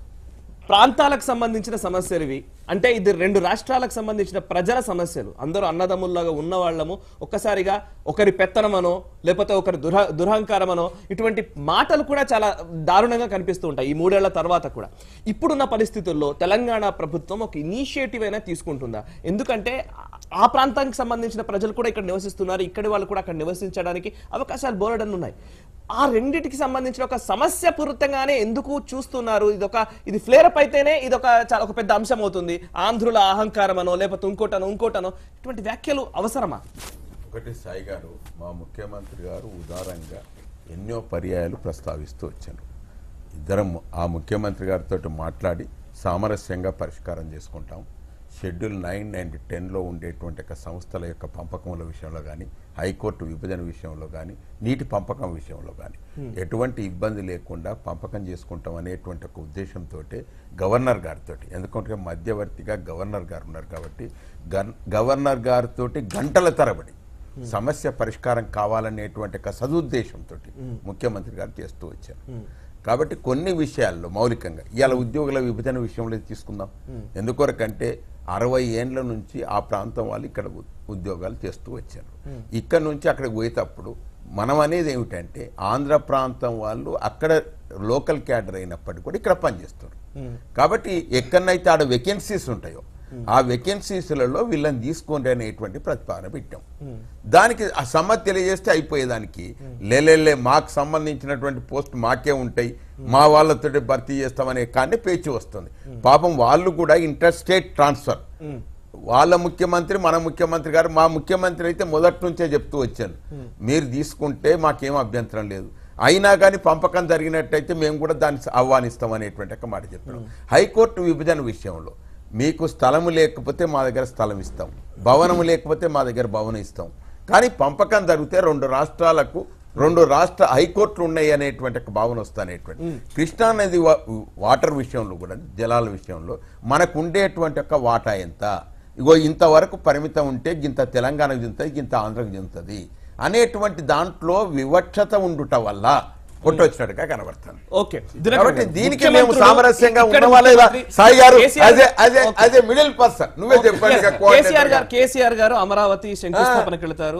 Speaker 1: ప్రాంతాలకు సంబంధించిన సమస్యలు ఇవి అంటే ఇది రెండు రాష్ట్రాలకు సంబంధించిన ప్రజల సమస్యలు అందరూ అన్నదమ్ముల్లాగా ఉన్న వాళ్ళము ఒక్కసారిగా ఒకరి పెత్తనమనో లేకపోతే ఒకరి దుర దురహంకారమనో ఇటువంటి మాటలు కూడా చాలా దారుణంగా కనిపిస్తూ ఉంటాయి ఈ మూడేళ్ల తర్వాత కూడా ఇప్పుడున్న పరిస్థితుల్లో తెలంగాణ ప్రభుత్వం ఒక ఇనిషియేటివ్ అయినా తీసుకుంటుందా ఎందుకంటే ఆ ప్రాంతానికి సంబంధించిన ప్రజలు కూడా ఇక్కడ నివసిస్తున్నారు ఇక్కడి వాళ్ళు కూడా అక్కడ నివసించడానికి అవకాశాలు బోలెడన్ని ఉన్నాయి ఆ రెండిటికి సంబంధించిన ఒక సమస్య పూరితంగానే ఎందుకు చూస్తున్నారు ఇది ఒక ఇది ఫ్లేరప్ అయితేనే ఇది ఒక చాలా ఒక పెద్ద అంశం అవుతుంది ఆంధ్రుల అహంకారం అనో లేకపోతే ఇంకోటనో ఇంకోటనో ఇటువంటి వ్యాఖ్యలు అవసరమా
Speaker 4: ఒకటి సాయి గారు మా ముఖ్యమంత్రి గారు ఉదారంగా ఎన్నో పర్యాయాలు ప్రస్తావిస్తూ వచ్చారు ఇద్దరం ఆ ముఖ్యమంత్రి గారితో మాట్లాడి సామరస్యంగా పరిష్కారం చేసుకుంటాం షెడ్యూల్ నైన్ అండ్ టెన్లో ఉండేటువంటి ఒక సంస్థల యొక్క పంపకముల విషయంలో కానీ హైకోర్టు విభజన విషయంలో కానీ నీటి పంపకం విషయంలో కానీ ఎటువంటి ఇబ్బంది లేకుండా పంపకం చేసుకుంటాం అనేటువంటి ఒక ఉద్దేశంతో గవర్నర్ గారితో ఎందుకంటే మధ్యవర్తిగా గవర్నర్ గారు ఉన్నారు కాబట్టి గన్- గవర్నర్ గారితో గంటల తరబడి సమస్య పరిష్కారం కావాలనేటువంటి ఒక సదుద్దేశంతో ముఖ్యమంత్రి గారు చేస్తూ వచ్చారు కాబట్టి కొన్ని విషయాల్లో మౌలికంగా ఇవాళ ఉద్యోగుల విభజన విషయంలో తీసుకుందాం ఎందుకొరకంటే అరవై ఏండ్ల నుంచి ఆ ప్రాంతం వాళ్ళు ఇక్కడ ఉ- ఉద్యోగాలు చేస్తూ వచ్చారు ఇక్కడ నుంచి అక్కడికి పోయేటప్పుడు మనం అనేది ఏమిటంటే ఆంధ్ర ప్రాంతం వాళ్ళు అక్కడ లోకల్ క్యాడర్ అయినప్పటికీ కూడా ఇక్కడ పనిచేస్తారు కాబట్టి ఎక్కడనైతే ఆడ వేకెన్సీస్ ఉంటాయో ఆ వేకెన్సీస్లలో వీళ్ళని తీసుకోండి అనేటువంటి ప్రతిపాదన పెట్టాం దానికి ఆ సమ్మతి తెలియజేస్తే అయిపోయేదానికి లేలే మాకు సంబంధించినటువంటి పోస్ట్ మాకే ఉంటాయి మా వాళ్ళతో భర్తీ చేస్తామనే కానీ పేచి వస్తుంది పాపం వాళ్ళు కూడా ఇంటర్ స్టేట్ ట్రాన్స్ఫర్ వాళ్ళ ముఖ్యమంత్రి మన ముఖ్యమంత్రి గారు మా ముఖ్యమంత్రి అయితే మొదటి నుంచే చెప్తూ వచ్చాను మీరు తీసుకుంటే మాకేం అభ్యంతరం లేదు అయినా కానీ పంపకం జరిగినట్టయితే మేము కూడా దాన్ని ఆహ్వానిస్తాం అనేటువంటి ఒక మాట చెప్పాను హైకోర్టు విభజన విషయంలో మీకు స్థలము లేకపోతే మా దగ్గర స్థలం ఇస్తాం భవనము లేకపోతే మా దగ్గర భవనం ఇస్తాం కానీ పంపకం జరిగితే రెండు రాష్ట్రాలకు రెండు రాష్ట్ర హైకోర్టులు ఉన్నాయి అనేటువంటి ఒక భావన వస్తానేటువంటి కృష్ణా నది వా- వాటర్ విషయంలో కూడా జలాల విషయంలో మనకు ఉండేటువంటి ఒక వాటా ఎంత ఇగో ఇంతవరకు పరిమితం ఉంటే ఇంత తెలంగాణకు చెందుతుంది ఇంత ఆంధ్రకు చెందుతుంది అనేటువంటి దాంట్లో వివక్షత ఉండుట వల్ల కొట్టొచ్చినట్టుగా కనబడతాను
Speaker 1: ఓకే దినకర్
Speaker 4: కాబట్టి
Speaker 1: గారు,
Speaker 4: దీనికి మేము
Speaker 1: ముఖ్యమంత్రులు
Speaker 4: సామరస్యంగా
Speaker 1: ఇక్కడ
Speaker 4: ఉన్నవాళ్ళే
Speaker 1: ముఖ్యమంత్రి
Speaker 4: సాయి గారు
Speaker 1: కేసీఆర్
Speaker 4: అదే అదే
Speaker 1: ఓకే.
Speaker 4: అదే మిడిల్ పర్సన్ నువ్వే చెప్పండి ఇక
Speaker 1: కేసీఆర్
Speaker 4: coordinator
Speaker 1: గారు
Speaker 4: గా.
Speaker 1: కేసీఆర్ గారు అమరావతి శంకుస్థాపనకి వెళ్తారు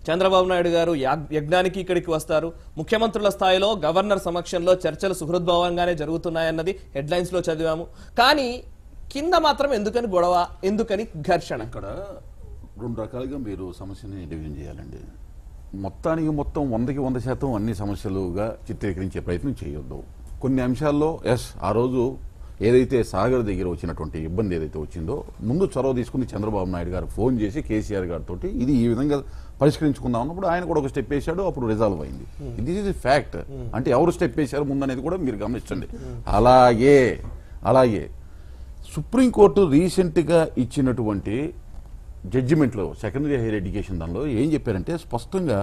Speaker 1: చంద్రబాబు నాయుడు గారు యాగ్- యజ్ఞానికి ఇక్కడికి వస్తారు ముఖ్యమంత్రుల స్థాయిలో గవర్నర్ సమక్షంలో చర్చలు సుహృద్భావంగానే జరుగుతున్నాయన్నది హెడ్లైన్స్ లో చదివాము కానీ కింద మాత్రం ఎందుకని గొడవ ఎందుకని ఘర్షణ
Speaker 3: ఇక్కడ రెండు రకాలుగా మీరు సమస్యని డివిజన్ చేయాలండి మొత్తానికి మొత్తం వందకి వంద శాతం అన్ని సమస్యలుగా చిత్రీకరించే ప్రయత్నం చేయొద్దు కొన్ని అంశాల్లో ఎస్ ఆ రోజు ఏదైతే సాగర్ దగ్గర వచ్చినటువంటి ఇబ్బంది ఏదైతే వచ్చిందో ముందు చొరవ తీసుకుని చంద్రబాబు నాయుడు గారు ఫోన్ చేసి కేసీఆర్ గారితో ఇది ఈ విధంగా పరిష్కరించుకుందాం అన్నప్పుడు ఆయన కూడా ఒక స్టెప్ వేశాడు అప్పుడు రిజాల్వ్ అయింది దిస్ ఇస్ ఫ్యాక్ట్ అంటే ఎవరు స్టెప్ వేశారు ముందు అనేది కూడా మీరు గమనించండి అలాగే అలాగే సుప్రీంకోర్టు రీసెంట్గా ఇచ్చినటువంటి జడ్జిమెంట్లో సెకండరీ హైయర్ ఎడ్యుకేషన్ దానిలో ఏం చెప్పారంటే స్పష్టంగా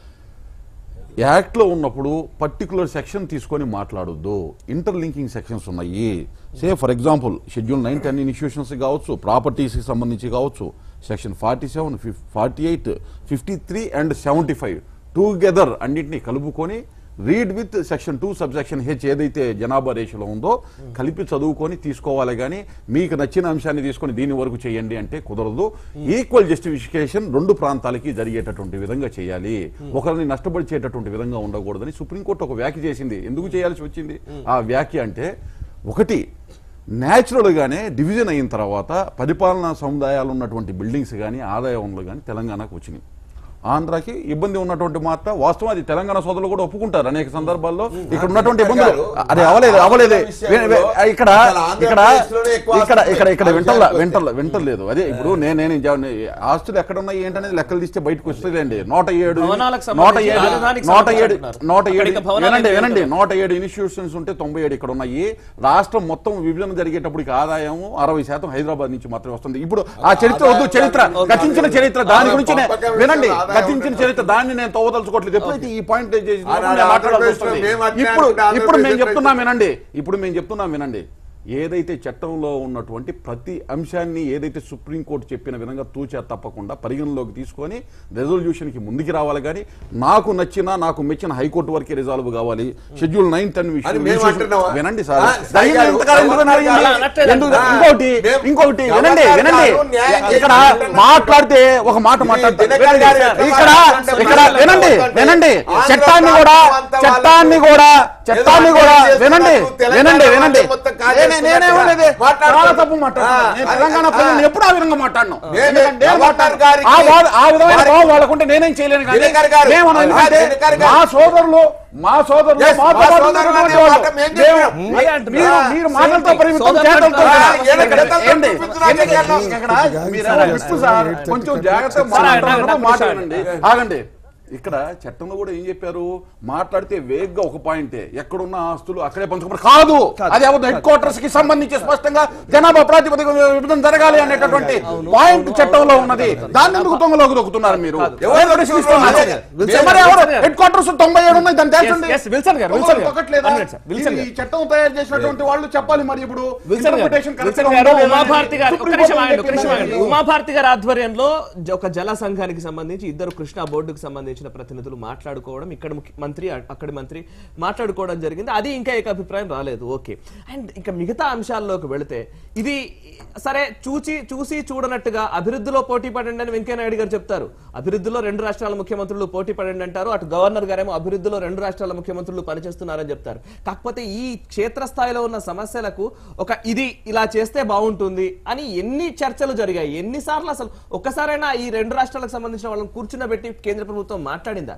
Speaker 3: యాక్ట్లో ఉన్నప్పుడు పర్టికులర్ సెక్షన్ తీసుకొని మాట్లాడొద్దు ఇంటర్లింకింగ్ సెక్షన్స్ ఉన్నాయి say for example schedule nine ten institutions కావచ్చు ప్రాపర్టీస్కి సంబంధించి కావచ్చు section forty seven forty eight fifty three and seventy five together అన్నింటినీ కలుపుకొని read with section two sub section H ఏదైతే జనాభా రేషియోలో ఉందో కలిపి చదువుకొని తీసుకోవాలి కానీ మీకు నచ్చిన అంశాన్ని తీసుకొని దీని వరకు చేయండి అంటే కుదరదు ఈక్వల్ జస్టిఫికేషన్ రెండు ప్రాంతాలకి జరిగేటటువంటి విధంగా చేయాలి ఒకరిని నష్టపరిచేటటువంటి విధంగా ఉండకూడదని సుప్రీంకోర్టు ఒక వ్యాఖ్య చేసింది ఎందుకు చేయాల్సి వచ్చింది ఆ వ్యాఖ్య అంటే ఒకటి న్యాచురల్ గానే డివిజన్ అయిన తర్వాత పరిపాలనా సముదాయాలు ఉన్నటువంటి బిల్డింగ్స్ కానీ ఆదాయ వనరులు కానీ తెలంగాణకు వచ్చినాయి ఆంధ్రాకి ఇబ్బంది ఉన్నటువంటి మాట వాస్తవం అది తెలంగాణ సోదరులు కూడా ఒప్పుకుంటారు అనేక సందర్భాల్లో ఇక్కడ ఉన్నటువంటి ఇబ్బందులు అది అవలేదు అవలేదు వే- వే- ఇక్కడ ఇక్కడ ఇక్కడ ఇక్కడ ఇక్కడ వింటల్లా వింటల్ వింటలేదు అదే ఇప్పుడు నేను నేను జా- ఆస్తులు ఎక్కడ ఉన్నాయి ఏంటనేది లెక్కలు తీస్తే బయటకు వస్తుందండి నూట ఏడు
Speaker 1: భవనాలకు
Speaker 3: నూట
Speaker 1: సంబంధించి
Speaker 3: ఏడు
Speaker 1: రాజధానికి
Speaker 3: నూట ఏడు
Speaker 1: సంబంధించి
Speaker 3: నూట ఏడు
Speaker 1: అక్కడికి భవనాలు
Speaker 3: వినండి
Speaker 1: ఏమి
Speaker 3: వినండి
Speaker 1: ఉండవు.
Speaker 3: నూట ఏడు ఇన్స్టిట్యూషన్స్ ఉంటే తొంభై ఏడు ఇక్కడ ఉన్నాయి రాష్ట్రం మొత్తం విభజన జరిగేటప్పటికి ఆదాయం అరవై శాతం హైదరాబాద్ నుంచి మాత్రమే వస్తుంది ఇప్పుడు ఆ చరిత్ర వద్దు చరిత్ర గతించిన చరిత్ర దాని గురించి నే-
Speaker 6: పంపకం
Speaker 3: వినండి
Speaker 6: విషయంలో ఆదాయం
Speaker 3: గతించిన చరిత్ర దాన్ని నేను తవ్వదలుచుకోవట్లేదు ఎప్పుడైతే ఈ పాయింట్ రేజ్ చేసి
Speaker 6: ఆనాడు
Speaker 3: నేను మాట్లాడాల్సి
Speaker 6: ఆంధ్రప్రదేశ్లో
Speaker 3: వస్తుంది.
Speaker 6: మేము అట్లే
Speaker 3: ఇప్పుడు
Speaker 6: అనుకుంటే
Speaker 3: ఇప్పుడు మేము
Speaker 6: ఆంధ్రప్రదేశ్
Speaker 3: చెప్తున్నాం వినండి ఇప్పుడు మేము చెప్తున్నాం వినండి ఏదైతే చట్టంలో ఉన్నటువంటి ప్రతి అంశాన్ని ఏదైతే సుప్రీంకోర్టు చెప్పిన విధంగా తూచా తప్పకుండా పరిగణలోకి తీసుకొని రెజల్యూషన్ కి ముందుకు రావాలి కానీ నాకు నచ్చిన నాకు మెచ్చిన హైకోర్టు వరకే రిజాల్వ్ కావాలి షెడ్యూల్ నైన్ టెన్
Speaker 6: అది మేము అంటున్నావా?
Speaker 3: వినండి సార్
Speaker 6: ఆ, సాయి గారు,
Speaker 3: ఇంతకాలం ఎందుకు
Speaker 6: సాయి గారు,
Speaker 3: అడిగింది?
Speaker 1: అనట్లేదు.
Speaker 3: ఎందుకు-
Speaker 6: ఆ,
Speaker 3: ఇంకోటి
Speaker 6: మేము-
Speaker 3: ఇంకోటి
Speaker 6: గవర్నర్
Speaker 3: వినండి
Speaker 6: గారు
Speaker 3: వినండి
Speaker 6: న్యాయం
Speaker 3: ఇక్కడ
Speaker 6: చేస్తున్నారు.
Speaker 3: మాట్లాడితే ఒక మాట మాట్లాడతారు
Speaker 6: దినకర్ గారు ఎట్లా
Speaker 3: ఇక్కడ
Speaker 6: మాట్లాడుతుంటే
Speaker 3: ఇక్కడ
Speaker 6: మాట్లాడుతుంటే
Speaker 3: వినండి
Speaker 6: మాట్లాడుతుంటే
Speaker 3: వినండి
Speaker 6: ఆంధ్ర
Speaker 3: చట్టాన్ని కూడా
Speaker 6: ప్రాంతం
Speaker 3: చట్టాన్ని
Speaker 6: వాళ్ళకు
Speaker 3: కూడా చట్టాన్ని
Speaker 6: ఏదో
Speaker 3: కూడా
Speaker 6: అన్యాయం
Speaker 3: వినండి
Speaker 6: చేస్తున్నారు, తెలంగాణ
Speaker 3: వినండి వినండి
Speaker 6: వాళ్ళు మొత్తం కాజేస్తున్నారు
Speaker 3: నేనే- నేనే
Speaker 6: కదా.
Speaker 3: ఉండేది
Speaker 6: మాట్లాడుతున్నారు.
Speaker 3: చాలా తప్పు మాట్లాడుతున్నాను
Speaker 6: ఆ,
Speaker 3: నేను
Speaker 6: అది-
Speaker 3: తెలంగాణ
Speaker 6: ఆ.
Speaker 3: ప్రజలను ఎప్పుడు ఆ విధంగా మాట్లాడను
Speaker 6: నేను
Speaker 3: ఎందుకంటే నేను
Speaker 6: గవర్నర్
Speaker 3: మాట్లాడను.
Speaker 6: గారికి-
Speaker 3: ఆ వాద- ఆ విధమైన
Speaker 6: వారికి-
Speaker 3: భావం వాళ్ళకుంటే నేనేం చేయలేను కానీ
Speaker 6: దినకర్ గారు,
Speaker 3: మేము
Speaker 6: ఆ,
Speaker 3: ఎందుకంటే
Speaker 6: దినకర్ గారు.
Speaker 3: మా సోదరులు మా సోదరులు
Speaker 6: Yes,
Speaker 3: మాతో
Speaker 6: మా
Speaker 3: పాటు
Speaker 6: సోదరులు
Speaker 3: ఉన్నటువంటి
Speaker 6: అనే
Speaker 3: వాళ్ళు.
Speaker 6: మాట మేము
Speaker 3: మేము-
Speaker 6: చెప్పాం.
Speaker 3: మీ-
Speaker 1: అదే అంటున్నా.
Speaker 3: మీరు మీరు మాటలతో
Speaker 1: Same thing.
Speaker 3: పరిమితం
Speaker 1: సోదరులు
Speaker 3: చేతలతో
Speaker 1: అంటున్నారు.
Speaker 3: కాదు.
Speaker 6: ఆ, ఈయన గడతలతో
Speaker 3: ఏంటి?
Speaker 6: చూపించడానికి
Speaker 3: ఏంటి?
Speaker 6: వెళ్ళాం.
Speaker 3: ఇక్కడ మీరు విప్పు సార్ కొంచెం జాగ్రత్తగా
Speaker 1: సార్,
Speaker 3: మాట్లాడుతున్నప్పుడు
Speaker 1: నాకు
Speaker 3: మాట్లాడండి ఆగండి ఇక్కడ చట్టంలో కూడా ఏం చెప్పారు మాట్లాడితే వేగ్గా ఒక పాయింటే ఎక్కడున్న ఆస్తులు అక్కడే పంచుకోమని కాదు అది ఎవరు హెడ్ క్వార్టర్స్ కి సంబంధించి స్పష్టంగా జనాభా ప్రాతిపదిక విభజన జరగాలి అనేటటువంటి పాయింట్ చట్టంలో ఉన్నది దాన్ని ఎందుకు తొంగలోకి దొక్కుతున్నారు మీరు
Speaker 6: ఎవరు
Speaker 3: ఎవరు ప్రశ్నిస్తున్నారు?
Speaker 1: విల్సన్
Speaker 3: మరి
Speaker 1: గారు,
Speaker 3: ఎవరు?
Speaker 1: విల్సన్ గారు.
Speaker 3: హెడ్ క్వార్టర్స్ తొంభై ఏడు ఉన్నాయి దాన్ని తేల్చండి.
Speaker 1: Yes, yes, Wilson garu, Wilson garu.
Speaker 3: తొక్కట్లేదా?
Speaker 1: One minute, sir. విల్సన్
Speaker 3: ఇది
Speaker 1: గారు.
Speaker 3: ఈ చట్టం తయారు చేసినటువంటి వాళ్ళు చెప్పాలి మరి ఇప్పుడు
Speaker 1: విల్సన్ గారు,
Speaker 3: Interpretation correct
Speaker 1: విల్సన్
Speaker 3: గా
Speaker 1: గారు
Speaker 3: ఉందో లేదో
Speaker 1: ఉమాభారతి గారు ఒక్క
Speaker 3: సుప్రీం
Speaker 1: నిమిషం
Speaker 3: కోర్టు
Speaker 1: ఆగండి, ఒక్క నిమిషం ఆగండి.
Speaker 3: చెప్పింది.
Speaker 1: ఉమాభారతి గారి ఆధ్వర్యంలో జ- ఒక జల సంఘానికి సంబంధించి ఇద్దరు కృష్ణా బోర్డుకు సంబంధించిన ప్రతినిధులు మాట్లాడుకోవడం ఇక్కడ ముఖ్య- మంత్రి అ- అక్కడి మంత్రి మాట్లాడుకోవడం జరిగింది అది ఇంకా ఏక అభిప్రాయం రాలేదు ఓకే అండ్ ఇంకా మిగతా అంశాల్లోకి వెళితే ఇది సరే చూచి చూసి చూడనట్టుగా అభివృద్ధిలో పోటీ పడండి అని వెంకయ్యనాయుడు గారు చెప్తారు అభివృద్ధిలో రెండు రాష్ట్రాల ముఖ్యమంత్రులు పోటీ పడండి అంటారు అటు గవర్నర్ గారేమో అభివృద్ధిలో రెండు రాష్ట్రాల ముఖ్యమంత్రులు పనిచేస్తున్నారని చెప్తారు కాకపోతే ఈ క్షేత్రస్థాయిలో ఉన్న సమస్యలకు ఒక ఇది ఇలా చేస్తే బాగుంటుంది అని ఎన్ని చర్చలు జరిగాయి ఎన్నిసార్లు అసలు ఒక్కసారైనా ఈ రెండు రాష్ట్రాలకు సంబంధించిన వాళ్ళని కూర్చున్నబెట్టి కేంద్ర ప్రభుత్వం మాట్లాడిందా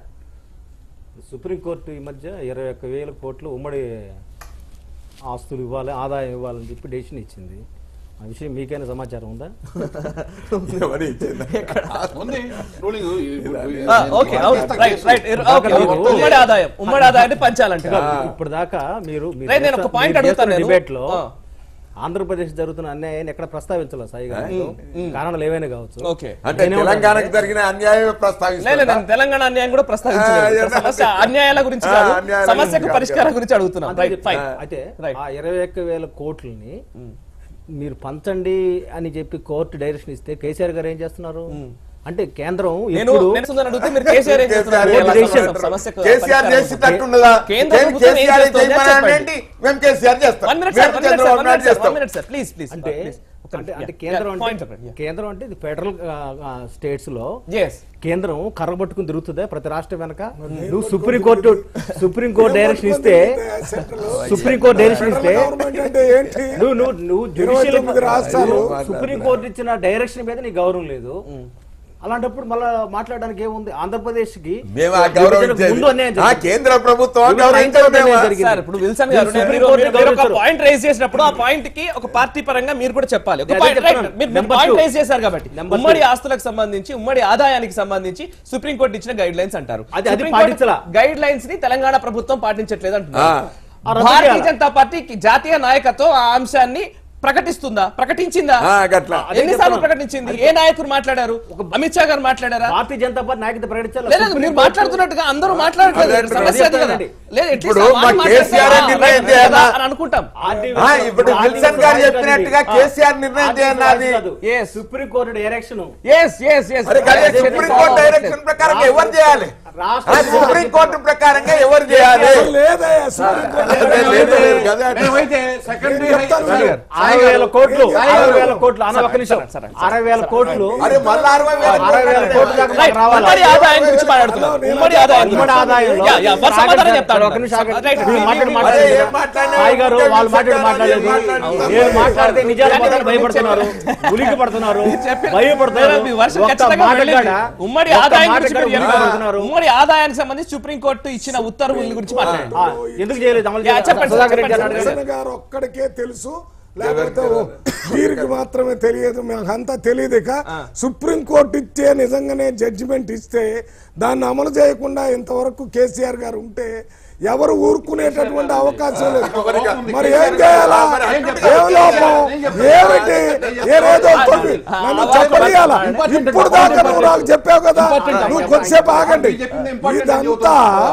Speaker 7: సుప్రీంకోర్టు ఈ మధ్య ఇరవై ఒక్క వేల కోట్లు ఉమ్మడి ఆస్తులు ఇవ్వాలి ఆదాయం ఇవ్వాలని చెప్పి డెసిషన్ ఇచ్చింది ఆ విషయం మీకైనా సమాచారం ఉందా
Speaker 6: ఎవరు ఇచ్చింది?
Speaker 3: ఉంది. ruling.
Speaker 1: ఆ, ఓకే అవును, రైట్ రైట్ ఓకే, ఓకే. ఉమ్మడి ఆదాయం ఉమ్మడి ఆదాయాన్ని పంచాలంటే
Speaker 7: ఇప్పుడు దాకా మీరు మీరు
Speaker 1: రైట్, నేను ఒక
Speaker 7: చేస్తున్న-
Speaker 1: point
Speaker 7: మీరు
Speaker 1: అడుగుతాను
Speaker 7: చేస్తున్న
Speaker 1: నేను.
Speaker 7: డిబేట్ లో
Speaker 1: ఆ.
Speaker 7: ఆంధ్రప్రదేశ్ జరుగుతున్న అన్యాయాన్ని ఎక్కడ ప్రస్తావించలేదు సాయి గారు కారణాలు ఏవైనా కావచ్చు
Speaker 1: ఓకే
Speaker 6: అంటే తెలంగాణకు జరిగిన అన్యాయం
Speaker 1: లేదు
Speaker 6: ప్రస్తావిస్తున్నా
Speaker 1: నేను తెలంగాణ అన్యాయం కూడా ప్రస్తావించలేదు
Speaker 6: ఆ,
Speaker 1: ఇక్కడ సమస్య అన్యాయాల గురించి
Speaker 6: ఆ,
Speaker 1: కాదు
Speaker 6: అన్యాయాల
Speaker 1: సమస్యకు
Speaker 6: గురించి
Speaker 1: పరిష్కారం
Speaker 6: కాదు.
Speaker 1: గురించి అడుగుతున్నాం
Speaker 7: అంతే
Speaker 1: రైట్
Speaker 7: చెప్తా.
Speaker 1: ఫైన్
Speaker 7: అయితే
Speaker 1: Right.
Speaker 7: ఆ ఇరవై ఒక్క వేల కోట్లని మీరు పంచండి అని చెప్పి కోర్టు డైరెక్షన్ ఇస్తే కేసీఆర్ గారు ఏం చేస్తున్నారు అంటే కేంద్రం
Speaker 1: నేను
Speaker 7: ఎప్పుడు
Speaker 1: నేను సుందర్ అడిగితే మీరు కేసీఆర్ ఏం చేస్తున్నారు?
Speaker 6: కేసీఆర్
Speaker 1: ఎలా
Speaker 7: చేశారు?
Speaker 1: సమస్యకు
Speaker 6: కేసీఆర్
Speaker 1: పరిష్కారం
Speaker 6: చేసేటట్టున్నదా
Speaker 1: కేంద్ర
Speaker 6: కేంద్ర
Speaker 1: ప్రభుత్వం ఏం
Speaker 6: కేసీఆర్
Speaker 1: చేస్తోందో
Speaker 6: చేయమని
Speaker 1: చెప్పండి.
Speaker 6: అనండి మేము కేసీఆర్ చేస్తాం
Speaker 1: One minute, sir,
Speaker 6: మేము
Speaker 1: one minute, sir,
Speaker 6: Chandrababu
Speaker 1: one
Speaker 6: Naidu
Speaker 1: minute, sir,
Speaker 6: చేస్తాం
Speaker 1: one minute, sir. Please, please,
Speaker 7: అంటే
Speaker 1: please. ఒక్క
Speaker 7: అంటే
Speaker 1: నిమిషం.
Speaker 7: అంటే
Speaker 1: Yeah,
Speaker 7: కేంద్రం
Speaker 1: yeah, point
Speaker 7: అంటే
Speaker 1: చెప్పండి. Yeah.
Speaker 7: కేంద్రం అంటే ఇది ఫెడరల్ స్టేట్స్ లో
Speaker 1: Yes.
Speaker 7: కేంద్రం కర్ర పట్టుకుని తిరుగుతుందా ప్రతి రాష్ట్రం వెనక నువ్వు supreme court supreme court direction ఇస్తే సుప్రీం కోర్టు డైరెక్షన్ ఇస్తే
Speaker 5: గవర్నమెంట్ అంటే ఏంటి
Speaker 7: నువ్వు నువ్వు నువ్వు
Speaker 5: ఇరవై
Speaker 7: judicial-
Speaker 5: తొమ్మిది రాష్ట్రాలు
Speaker 7: సుప్రీం కోర్టు ఇచ్చిన డైరెక్షన్ మీద నీకు గౌరవం లేదు అలాంటప్పుడు మళ్ళా మాట్లాడడానికి ఏముంది ఆంధ్రప్రదేశ్ కి
Speaker 6: మేము ఆ గౌరవించేది
Speaker 7: ముందు అన్యాయం
Speaker 6: ఆ
Speaker 7: జరిగింది.
Speaker 6: కేంద్ర ప్రభుత్వం
Speaker 7: విభజన
Speaker 6: గౌరవించడం
Speaker 7: అన్యాయం
Speaker 6: మేము
Speaker 7: జరిగింది.
Speaker 1: సార్ ఇప్పుడు విల్సన్ గారు
Speaker 7: మీరు
Speaker 1: నేను
Speaker 7: సుప్రీం
Speaker 1: మీరు-
Speaker 7: కోర్టుని
Speaker 1: మీరు ఒక
Speaker 7: గౌరవించరు.
Speaker 1: పాయింట్ రైజ్ చేసినప్పుడు ఆ పాయింట్ కి ఒక పార్టీ పరంగా మీరు కూడా చెప్పాలి ఒక
Speaker 7: అదే
Speaker 1: పాయింట్
Speaker 7: చెప్తున్నాను.
Speaker 1: రైట్ మీరు
Speaker 7: Number
Speaker 1: పాయింట్
Speaker 7: two.
Speaker 1: రైజ్ చేశారు కాబట్టి
Speaker 7: Number
Speaker 1: ఉమ్మడి
Speaker 7: two.
Speaker 1: ఆస్తులకు సంబంధించి ఉమ్మడి ఆదాయానికి సంబంధించి సుప్రీం కోర్టు ఇచ్చిన గైడ్ లైన్స్ అంటారు
Speaker 7: అది- అది పాటించలా.
Speaker 1: గైడ్ లైన్స్ ని తెలంగాణ ప్రభుత్వం పాటించట్లేదు
Speaker 6: ఆ.
Speaker 1: అంటున్నారు
Speaker 7: ఆ రద్దు
Speaker 1: భారతీయ
Speaker 7: చేయాలా?
Speaker 1: జనతా పార్టీ జాతీయ నాయకత్వం ఆ అంశాన్ని ప్రకటిస్తుందా ప్రకటించిందా
Speaker 6: ఆ, గట్లా.
Speaker 7: అదే
Speaker 1: ఎన్నిసార్లు
Speaker 7: చెప్తున్నాను.
Speaker 1: ప్రకటించింది ఏ నాయకులు మాట్లాడారు అమిత్ షా గారు మాట్లాడారా
Speaker 7: భారతీయ జనతా పార్టీ నాయకత్వం ప్రకటించాలి
Speaker 1: లేదు
Speaker 7: సుప్రీం
Speaker 1: మీరు
Speaker 7: కోర్టు-
Speaker 1: మాట్లాడుతున్నట్టుగా అందరూ మాట్లాడట్లేదు
Speaker 6: అదే
Speaker 1: సమస్య అది కదా
Speaker 7: చెప్తానండి.
Speaker 1: లేదు at least
Speaker 6: ఇప్పుడు
Speaker 1: ఆ
Speaker 6: మా
Speaker 1: మాట మాట్లాడితే,
Speaker 6: కేసీఆర్
Speaker 1: ఆ,
Speaker 6: నిర్ణయం
Speaker 1: right
Speaker 6: చేయాలా?
Speaker 1: అని అనుకుంటాం
Speaker 7: ఆర్డీ
Speaker 6: ఆ, ఇప్పుడు
Speaker 7: ఆర్డీ
Speaker 6: విల్సన్ గారు
Speaker 7: రాజు
Speaker 6: చెప్పినట్టుగా
Speaker 7: గారిది.
Speaker 6: కేసీఆర్ నిర్ణయం
Speaker 7: ఆర్డీ
Speaker 6: చేయన్నది
Speaker 7: రాజు కాదు. Supreme court direction
Speaker 1: yes yes yes
Speaker 6: మరి అదే సుప్రీం కోర్టు డైరెక్షన్ ప్రకారం ఎవరు చేయాలి
Speaker 7: రాష్ట్ర
Speaker 6: ఆ సుప్రీం కోర్టు ప్రకారంగా ఎవరు చేయాలి
Speaker 5: లేదయ్యా సుప్రీం కోర్టు
Speaker 6: అదే లేదు, లేదు కదా.
Speaker 3: మేమైతే సెకండరీ
Speaker 5: చెప్తాను
Speaker 3: హై-
Speaker 5: సార్.
Speaker 7: అరవై వేల కోట్లు
Speaker 5: సాయి
Speaker 7: అరవై
Speaker 5: గారు.
Speaker 7: వేల కోట్లు అన్న ఒక్క నిమిషం అరవై వేల కోట్లు
Speaker 6: అరే మళ్ళా అరవై వేల
Speaker 7: అరవై వేల కోట్లు దాకా
Speaker 1: రైట్
Speaker 7: మనకు రావాలి.
Speaker 1: ఉమ్మడి ఆదాయం గురించి మాట్లాడుతున్నాం ఉమ్మడి ఆదాయం
Speaker 7: ఉమ్మడి ఆదాయంలో
Speaker 1: యా, యా, వారు సమాధానం చెప్తారు
Speaker 7: ఒక నిమిషం ఆగండి.
Speaker 1: రైట్,
Speaker 7: మీరు మాట్లాడి
Speaker 1: మీ-
Speaker 7: మాట్లాడండి.
Speaker 6: అరే, ఏం మాట్లాడినా
Speaker 7: సాయి గారు వాళ్ళు మాట్లాడి మాట్లాడలేదు
Speaker 6: మాట్లాడలేదు.
Speaker 7: నేను మాట్లాడితే నిజాలు
Speaker 1: కానీ
Speaker 7: మాట్లాడి
Speaker 1: మీరు
Speaker 7: భయపడుతున్నారు ఉలికి పడుతున్నారు
Speaker 1: చెప్పిన-
Speaker 7: భయపడుతున్నారు
Speaker 1: లేదా మీ వర్షం
Speaker 7: ఒక్క
Speaker 1: ఖచ్చితంగా
Speaker 7: మాట
Speaker 1: వెళ్ళింది.
Speaker 7: కాడ,
Speaker 1: ఉమ్మడి
Speaker 7: ఒక్క
Speaker 1: ఆదాయం
Speaker 7: మాట
Speaker 1: గురించి
Speaker 7: కాడ
Speaker 1: మీరు చెప్పారు.
Speaker 7: భయపడుతున్నారు.
Speaker 1: ఉమ్మడి ఆదాయానికి సంబంధించి సుప్రీంకోర్టు ఇచ్చిన ఉత్తర్వుల గురించి మాట్లాడండి
Speaker 7: ఆ, ఎందుకు చేయలేదు అమలు
Speaker 1: యా,
Speaker 7: చేయలేదు?
Speaker 1: చెప్పండి,
Speaker 7: సుధాకర్ రెడ్డి
Speaker 1: చెప్పండి,
Speaker 7: గారు అడగండి.
Speaker 5: జగన్ గారు ఒక్కడికే తెలుసు లేకపోతే ఓ వీరికి మాత్రమే తెలియదు మాకంతా తెలియదు ఇక సుప్రీం కోర్టు ఇచ్చే నిజంగానే జడ్జిమెంట్ ఇస్తే దాన్ని అమలు చేయకుండా ఇంతవరకు కేసీఆర్ గారు ఉంటే ఎవరు ఊరుకునేటటువంటి అవకాశం లేదు మరి ఏం చేయాలా ఏం లోపం ఏమిటి ఏదో తొమ్మి నన్ను చెప్పనియాలా ఇప్పుడు దాకా నువ్వు నాకు చెప్పావు కదా నువ్వు కొద్దిసేపు ఆగండి ఇదంతా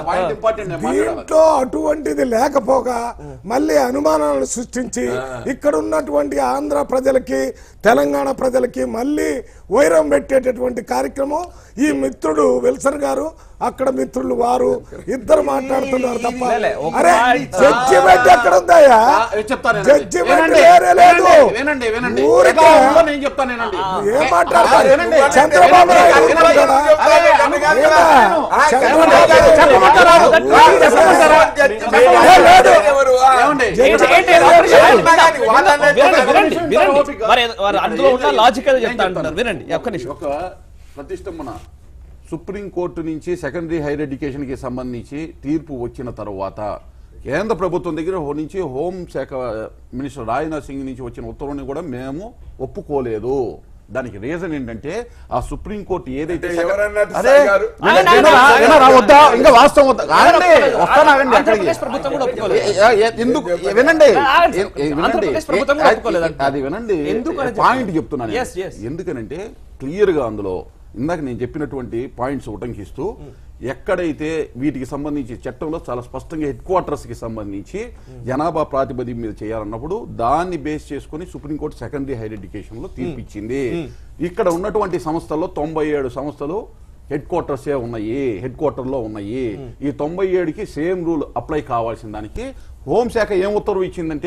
Speaker 5: దీంట్లో అటువంటిది లేకపోగా మళ్ళీ అనుమానాలను సృష్టించి ఇక్కడ ఉన్నటువంటి ఆంధ్ర ప్రజలకి తెలంగాణ ప్రజలకి మళ్ళీ వైరం పెట్టేటటువంటి కార్యక్రమం ఈ మిత్రుడు విల్సన్ గారు అక్కడ మిత్రులు వారు ఇద్దరు మాట్లాడుతున్నారు తప్ప
Speaker 1: లే, ఒక
Speaker 5: అరే
Speaker 1: మాట-
Speaker 5: జడ్జిమెంట్ ఎక్కడ ఉందయ్యా
Speaker 3: చెప్తాను
Speaker 5: జడ్జిమెంట్ వేరే లేదు
Speaker 3: వినండి వినండి
Speaker 5: ఊరికే
Speaker 3: ఎట్లా ఉందో నేను చెప్తాను వినండి
Speaker 5: ఏం మాట్లాడతారు
Speaker 3: వినండి.
Speaker 5: చంద్రబాబు నాయుడు ఉన్నాడు కదా
Speaker 6: అరే, అన్న కాదు కదా.
Speaker 5: ఏమా?
Speaker 6: ఆ,
Speaker 5: చంద్రబాబు నాయుడు
Speaker 6: చెప్పమంటారా?
Speaker 5: చెప్పమంటారా?
Speaker 6: చెప్పమంటారా?
Speaker 5: ఏ, లేదు.
Speaker 6: ఎవరు? ఆ,
Speaker 3: ఏమండి?
Speaker 1: ఏంటి, ఏంటి,
Speaker 5: జడ్జిమెంట్
Speaker 1: ఒక నిమిషం,
Speaker 5: లేదు.
Speaker 6: వినండి, కానీ వాళ్ళనే
Speaker 1: వినండి,
Speaker 6: చెప్పండి.
Speaker 1: వినండి, వినండి. వారు వారు అందులో ఉన్న లాజికల్ చెప్తా అంటున్నారు వినండి ఒక్క నిమిషం
Speaker 3: ఒక ప్రతిష్టంభన సుప్రీం కోర్టు నుంచి సెకండరీ హైయర్ ఎడ్యుకేషన్ కి సంబంధించి తీర్పు వచ్చిన తర్వాత కేంద్ర ప్రభుత్వం దగ్గర హో- నుంచి హోం శాఖ మినిస్టర్ రాజ్నాథ్ సింగ్ నుంచి వచ్చిన ఉత్తర్వుని కూడా మేము ఒప్పుకోలేదు దానికి రీజన్ ఏంటంటే ఆ సుప్రీం కోర్టు ఏదైతే
Speaker 6: అంటే ఎవరన్నారు
Speaker 3: అరే,
Speaker 6: సాయి గారు?
Speaker 3: విన- వినరా? వినరా? వద్దా ఇంకా వాస్తవం వద్దా ఆగండి వస్తానాగండి అక్కడికి
Speaker 1: ఆంధ్రప్రదేశ్ ప్రభుత్వం కూడా ఒప్పుకోలేదు
Speaker 3: ఏ- ఏ- ఎందుకు వినండి
Speaker 1: ఆ,
Speaker 3: ఏ- ఏ- వినండి
Speaker 1: ఆంధ్రప్రదేశ్ ప్రభుత్వం కూడా
Speaker 3: ఏ-
Speaker 1: ఒప్పుకోలేదంట.
Speaker 3: అది వినండి
Speaker 1: ఎందుకు అని
Speaker 3: పాయింట్
Speaker 1: చెప్తున్నాను.
Speaker 3: చెప్తున్నాను
Speaker 1: Yes, yes.
Speaker 3: ఎందుకనంటే క్లియర్ గా అందులో ఇందాక నేను చెప్పినటువంటి పాయింట్స్ ఉటంకిస్తూ ఎక్కడైతే వీటికి సంబంధించి చట్టంలో చాలా స్పష్టంగా హెడ్ క్వార్టర్స్ కి సంబంధించి జనాభా ప్రాతిపదిక మీద చేయాలన్నప్పుడు దాన్ని బేస్ చేసుకుని సుప్రీంకోర్టు సెకండరీ హైయర్ ఎడ్యుకేషన్ లో తీర్పిచ్చింది ఇక్కడ ఉన్నటువంటి సంస్థల్లో తొంభై ఏడు సంస్థలు హెడ్ క్వార్టర్స్ ఏ ఉన్నాయి హెడ్ క్వార్టర్ లో ఉన్నాయి ఈ తొంభై ఏడుకి సేమ్ రూల్ అప్లై కావాల్సిన దానికి హోంశాఖ ఏం ఉత్తర్వు ఇచ్చిందంటే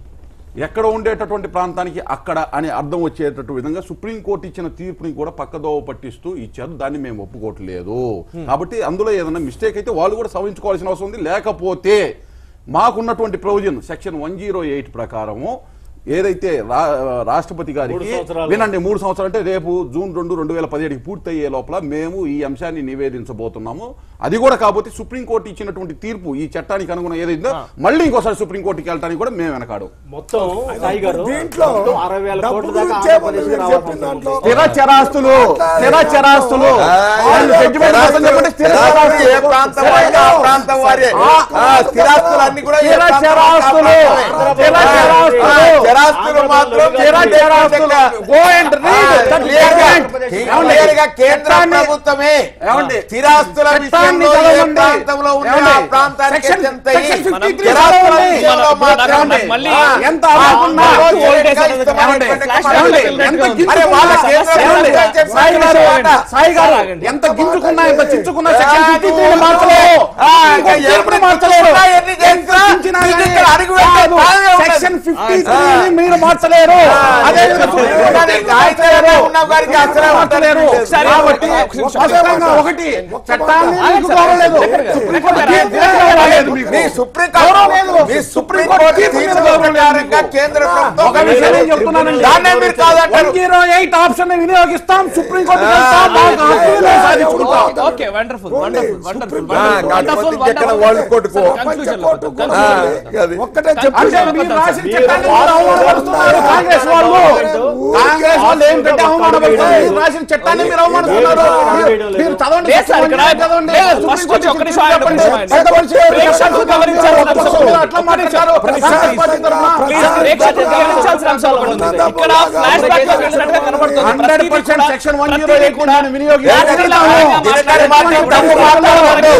Speaker 3: ఎక్కడ ఉండేటటువంటి ప్రాంతానికి అక్కడ అని అర్థం వచ్చేటట్టు విధంగా సుప్రీంకోర్టు ఇచ్చిన తీర్పుని కూడా పక్కదోవ పట్టిస్తూ ఇచ్చారు దాన్ని మేము ఒప్పుకోవట్లేదు కాబట్టి అందులో ఏదైనా మిస్టేక్ అయితే వాళ్ళు కూడా సవరించుకోవాల్సిన అవసరం ఉంది లేకపోతే మాకున్నటువంటి provision section one zero eight ప్రకారము ఏదైతే రా- రాష్ట్రపతి
Speaker 7: మూడు
Speaker 3: గారికి
Speaker 7: సంవత్సరాలు.
Speaker 3: వినండి మూడు సంవత్సరాలు అంటే రేపు జూన్ రెండు రెండు వేల పదిహేడుకి పూర్తయ్యే లోపల మేము ఈ అంశాన్ని నివేదించబోతున్నాము అది కూడా కాకపోతే సుప్రీంకోర్టు ఇచ్చినటువంటి తీర్పు ఈ చట్టానికి అనుగుణం ఏదైందో మళ్ళీ ఇంకోసారి సుప్రీంకోర్టుకి వెళ్ళడానికి కూడా మేము వెనకాడు
Speaker 7: మొత్తం సాయి గారు
Speaker 5: దీంట్లో
Speaker 7: మొత్తం అరవై వేల
Speaker 5: డబ్బు
Speaker 7: కోట్ల దాకా
Speaker 5: గురించే
Speaker 7: ఆంధ్రప్రదేశ్కి
Speaker 5: మీరు
Speaker 7: రావాల్సిన
Speaker 5: చెప్పిన
Speaker 7: అవసరం
Speaker 5: దాంట్లో
Speaker 7: ఉంది.
Speaker 3: స్థిర చరాస్తులు స్థిర చరాస్తులు వాళ్ళు judgment కోసం చెప్పండి, స్థిర
Speaker 6: స్థిరాస్తులు ఏ
Speaker 3: చరాస్తులు.
Speaker 6: ప్రాంతం అయితే ఆ ప్రాంతం వారే
Speaker 3: ఆ,
Speaker 6: ఆ, స్థిరాస్తులన్నీ కూడా ఏ
Speaker 3: స్థిర
Speaker 6: ప్రాంతం వారే ఆ
Speaker 3: చరాస్తులు
Speaker 6: ప్రాంతమే.
Speaker 3: స్థిర చరాస్తులు
Speaker 6: స్థిరాస్తులు మాత్రం
Speaker 3: స్థిర స్థిరాస్తులు. Go and read that
Speaker 6: clear గా-
Speaker 3: document.
Speaker 6: క్లియర్ గా కేంద్ర
Speaker 3: చట్టాన్ని-
Speaker 6: ప్రభుత్వమే
Speaker 3: ఏమండి?
Speaker 6: స్థిరాస్తుల
Speaker 3: చట్టాన్ని
Speaker 6: విషయంలో ఏ
Speaker 3: చదవండి.
Speaker 6: ప్రాంతంలో ఉండే ఆ
Speaker 3: ఏమండి?
Speaker 6: ప్రాంతానికి
Speaker 3: Section-
Speaker 6: చెందుతాయి.
Speaker 3: Section 53
Speaker 6: స్థిరాస్తుల
Speaker 3: చదవండి.
Speaker 6: విషయంలో
Speaker 1: మనం-
Speaker 6: మాత్రం
Speaker 1: నాకు మళ్ళీ
Speaker 6: ఆ,
Speaker 3: ఎంత
Speaker 6: ఆ,
Speaker 3: ఆపకుండా
Speaker 6: ఆ,
Speaker 1: వోల్టేజ్
Speaker 6: వోల్టేజ్
Speaker 1: అనేది
Speaker 6: ఇస్తామనేటువంటి
Speaker 1: ఫ్లాష్
Speaker 6: మాట.
Speaker 1: బ్యాక్
Speaker 3: ఏమండి? ఎంత
Speaker 1: ఉంది.
Speaker 3: గింజుకున్నా
Speaker 6: అరే వాళ్ళ కేంద్ర
Speaker 3: ఏమండి?
Speaker 6: ప్రభుత్వం చెప్పే
Speaker 3: సాయి గారు,
Speaker 6: మాట.
Speaker 3: సాయి గారు
Speaker 1: ఆగండి.
Speaker 3: ఎంత గింజుకున్నా ఎంత చిచ్చుకున్నా
Speaker 6: ఆ,
Speaker 3: సెక్షన్
Speaker 6: నువ్వు
Speaker 3: 53 ని మార్చలేవు
Speaker 6: ఆ,
Speaker 3: ఇంకో
Speaker 6: ఇంకా
Speaker 3: తీర్పుని
Speaker 6: ఎన్ని
Speaker 3: మార్చలేరు
Speaker 6: గింజుకున్నా, ఎన్ని
Speaker 3: ఎంత
Speaker 6: చేసినా
Speaker 3: గింజినా
Speaker 6: నీకు
Speaker 3: కానీ
Speaker 6: ఇక్కడ అడుగు పెట్టే
Speaker 3: కాదు.
Speaker 6: స్థాయిలో ఉండదు.
Speaker 3: సెక్షన్ 53 ని మీరు మార్చలేరు అదే విధంగా సుప్రీం కోర్టు
Speaker 6: దానికి గాయత్రిగా ఉన్న వారికి అసలే
Speaker 3: మార్చలేరు
Speaker 1: ఒకసారి
Speaker 3: కాబట్టి
Speaker 1: ఒక నిమిషం.
Speaker 3: వాస్తవంగా ఒకటి చట్టాన్ని
Speaker 1: ఆగండి
Speaker 3: మీకు
Speaker 1: సార్.
Speaker 3: గౌరవం లేదు
Speaker 1: దగ్గర గారు.
Speaker 3: సుప్రీం కోర్టు
Speaker 1: దగ్గర
Speaker 3: తీర్పు మీద గౌరవం లేదు మీకు.
Speaker 6: మీ సుప్రీం
Speaker 3: గౌరవం లేదు.
Speaker 6: కోర్టు మీ సుప్రీం కోర్టు
Speaker 3: తీర్పు మీద
Speaker 6: తీర్పు
Speaker 3: గౌరవం లేదు
Speaker 6: ప్రకారంగా
Speaker 3: మీకు.
Speaker 6: కేంద్ర ప్రభుత్వం
Speaker 3: ఒక విషయం నేను చెప్తున్నానండి
Speaker 6: దాన్నే మీరు కాదంటారు
Speaker 3: వన్ జీరో ఎయిట్ ఆప్షన్ వినియోగిస్తాం సుప్రీం కోర్టు వెళ్తాం మాకు హక్కులు సాధించుకుంటాం
Speaker 1: ఓకే వండర్ఫుల్ వండర్ఫుల్ వండర్ఫుల్
Speaker 6: కాకపోతే ఇంకెక్కడ వరల్డ్ కోర్టుకు
Speaker 1: కన్క్లూజన్
Speaker 5: ఒక్కటే
Speaker 3: అంటే
Speaker 5: చెప్పండి
Speaker 3: మీరు రాసిన చట్టాన్ని మీరు అవమానపరుస్తున్నారు కాంగ్రెస్ వాళ్ళు కాంగ్రెస్ వాళ్ళు ఏంటంటే అవమానపరుస్తున్నారు మీరు రాసిన చట్టాన్ని మీరు అవమానిస్తున్నారు మీరు- మీరు చదవండి
Speaker 1: లేదు సార్, ఇక్కడ
Speaker 3: సెక్షన్ చదవండి
Speaker 1: లేదు,
Speaker 3: సుప్రీం
Speaker 1: ఫస్ట్
Speaker 3: కోర్టు
Speaker 1: ఒక్క నిమిషం ఆగండి, ఒక్క నిమిషం ఆగండి.
Speaker 3: పెద్ద మనిషి
Speaker 1: ప్రేక్షకులు గమనించాలి
Speaker 3: ఒక్క నిమిషం మీరు అట్లా మాట్లాడతారు కాంగ్రెస్ పార్టీ తరఫున
Speaker 1: ప్లీజ్ ప్రేక్షకులు గమనించాల్సిన అంశాలు ఒకటి ఉంది. ఇక్కడ ఫ్లాష్ బ్యాక్ లో వెళ్ళినట్టుగా కనబడుతుంది
Speaker 3: హండ్రెడ్
Speaker 1: ప్రతిదీ
Speaker 3: పర్సెంట్
Speaker 1: కూడా-
Speaker 3: సెక్షన్ వన్ జీరో
Speaker 1: ప్రతిదీ
Speaker 3: ఎయిట్
Speaker 1: కూడా
Speaker 3: వినియోగించారు
Speaker 6: దినకర్ మాట్లాడు, తప్పు మాట్లాడవద్దు.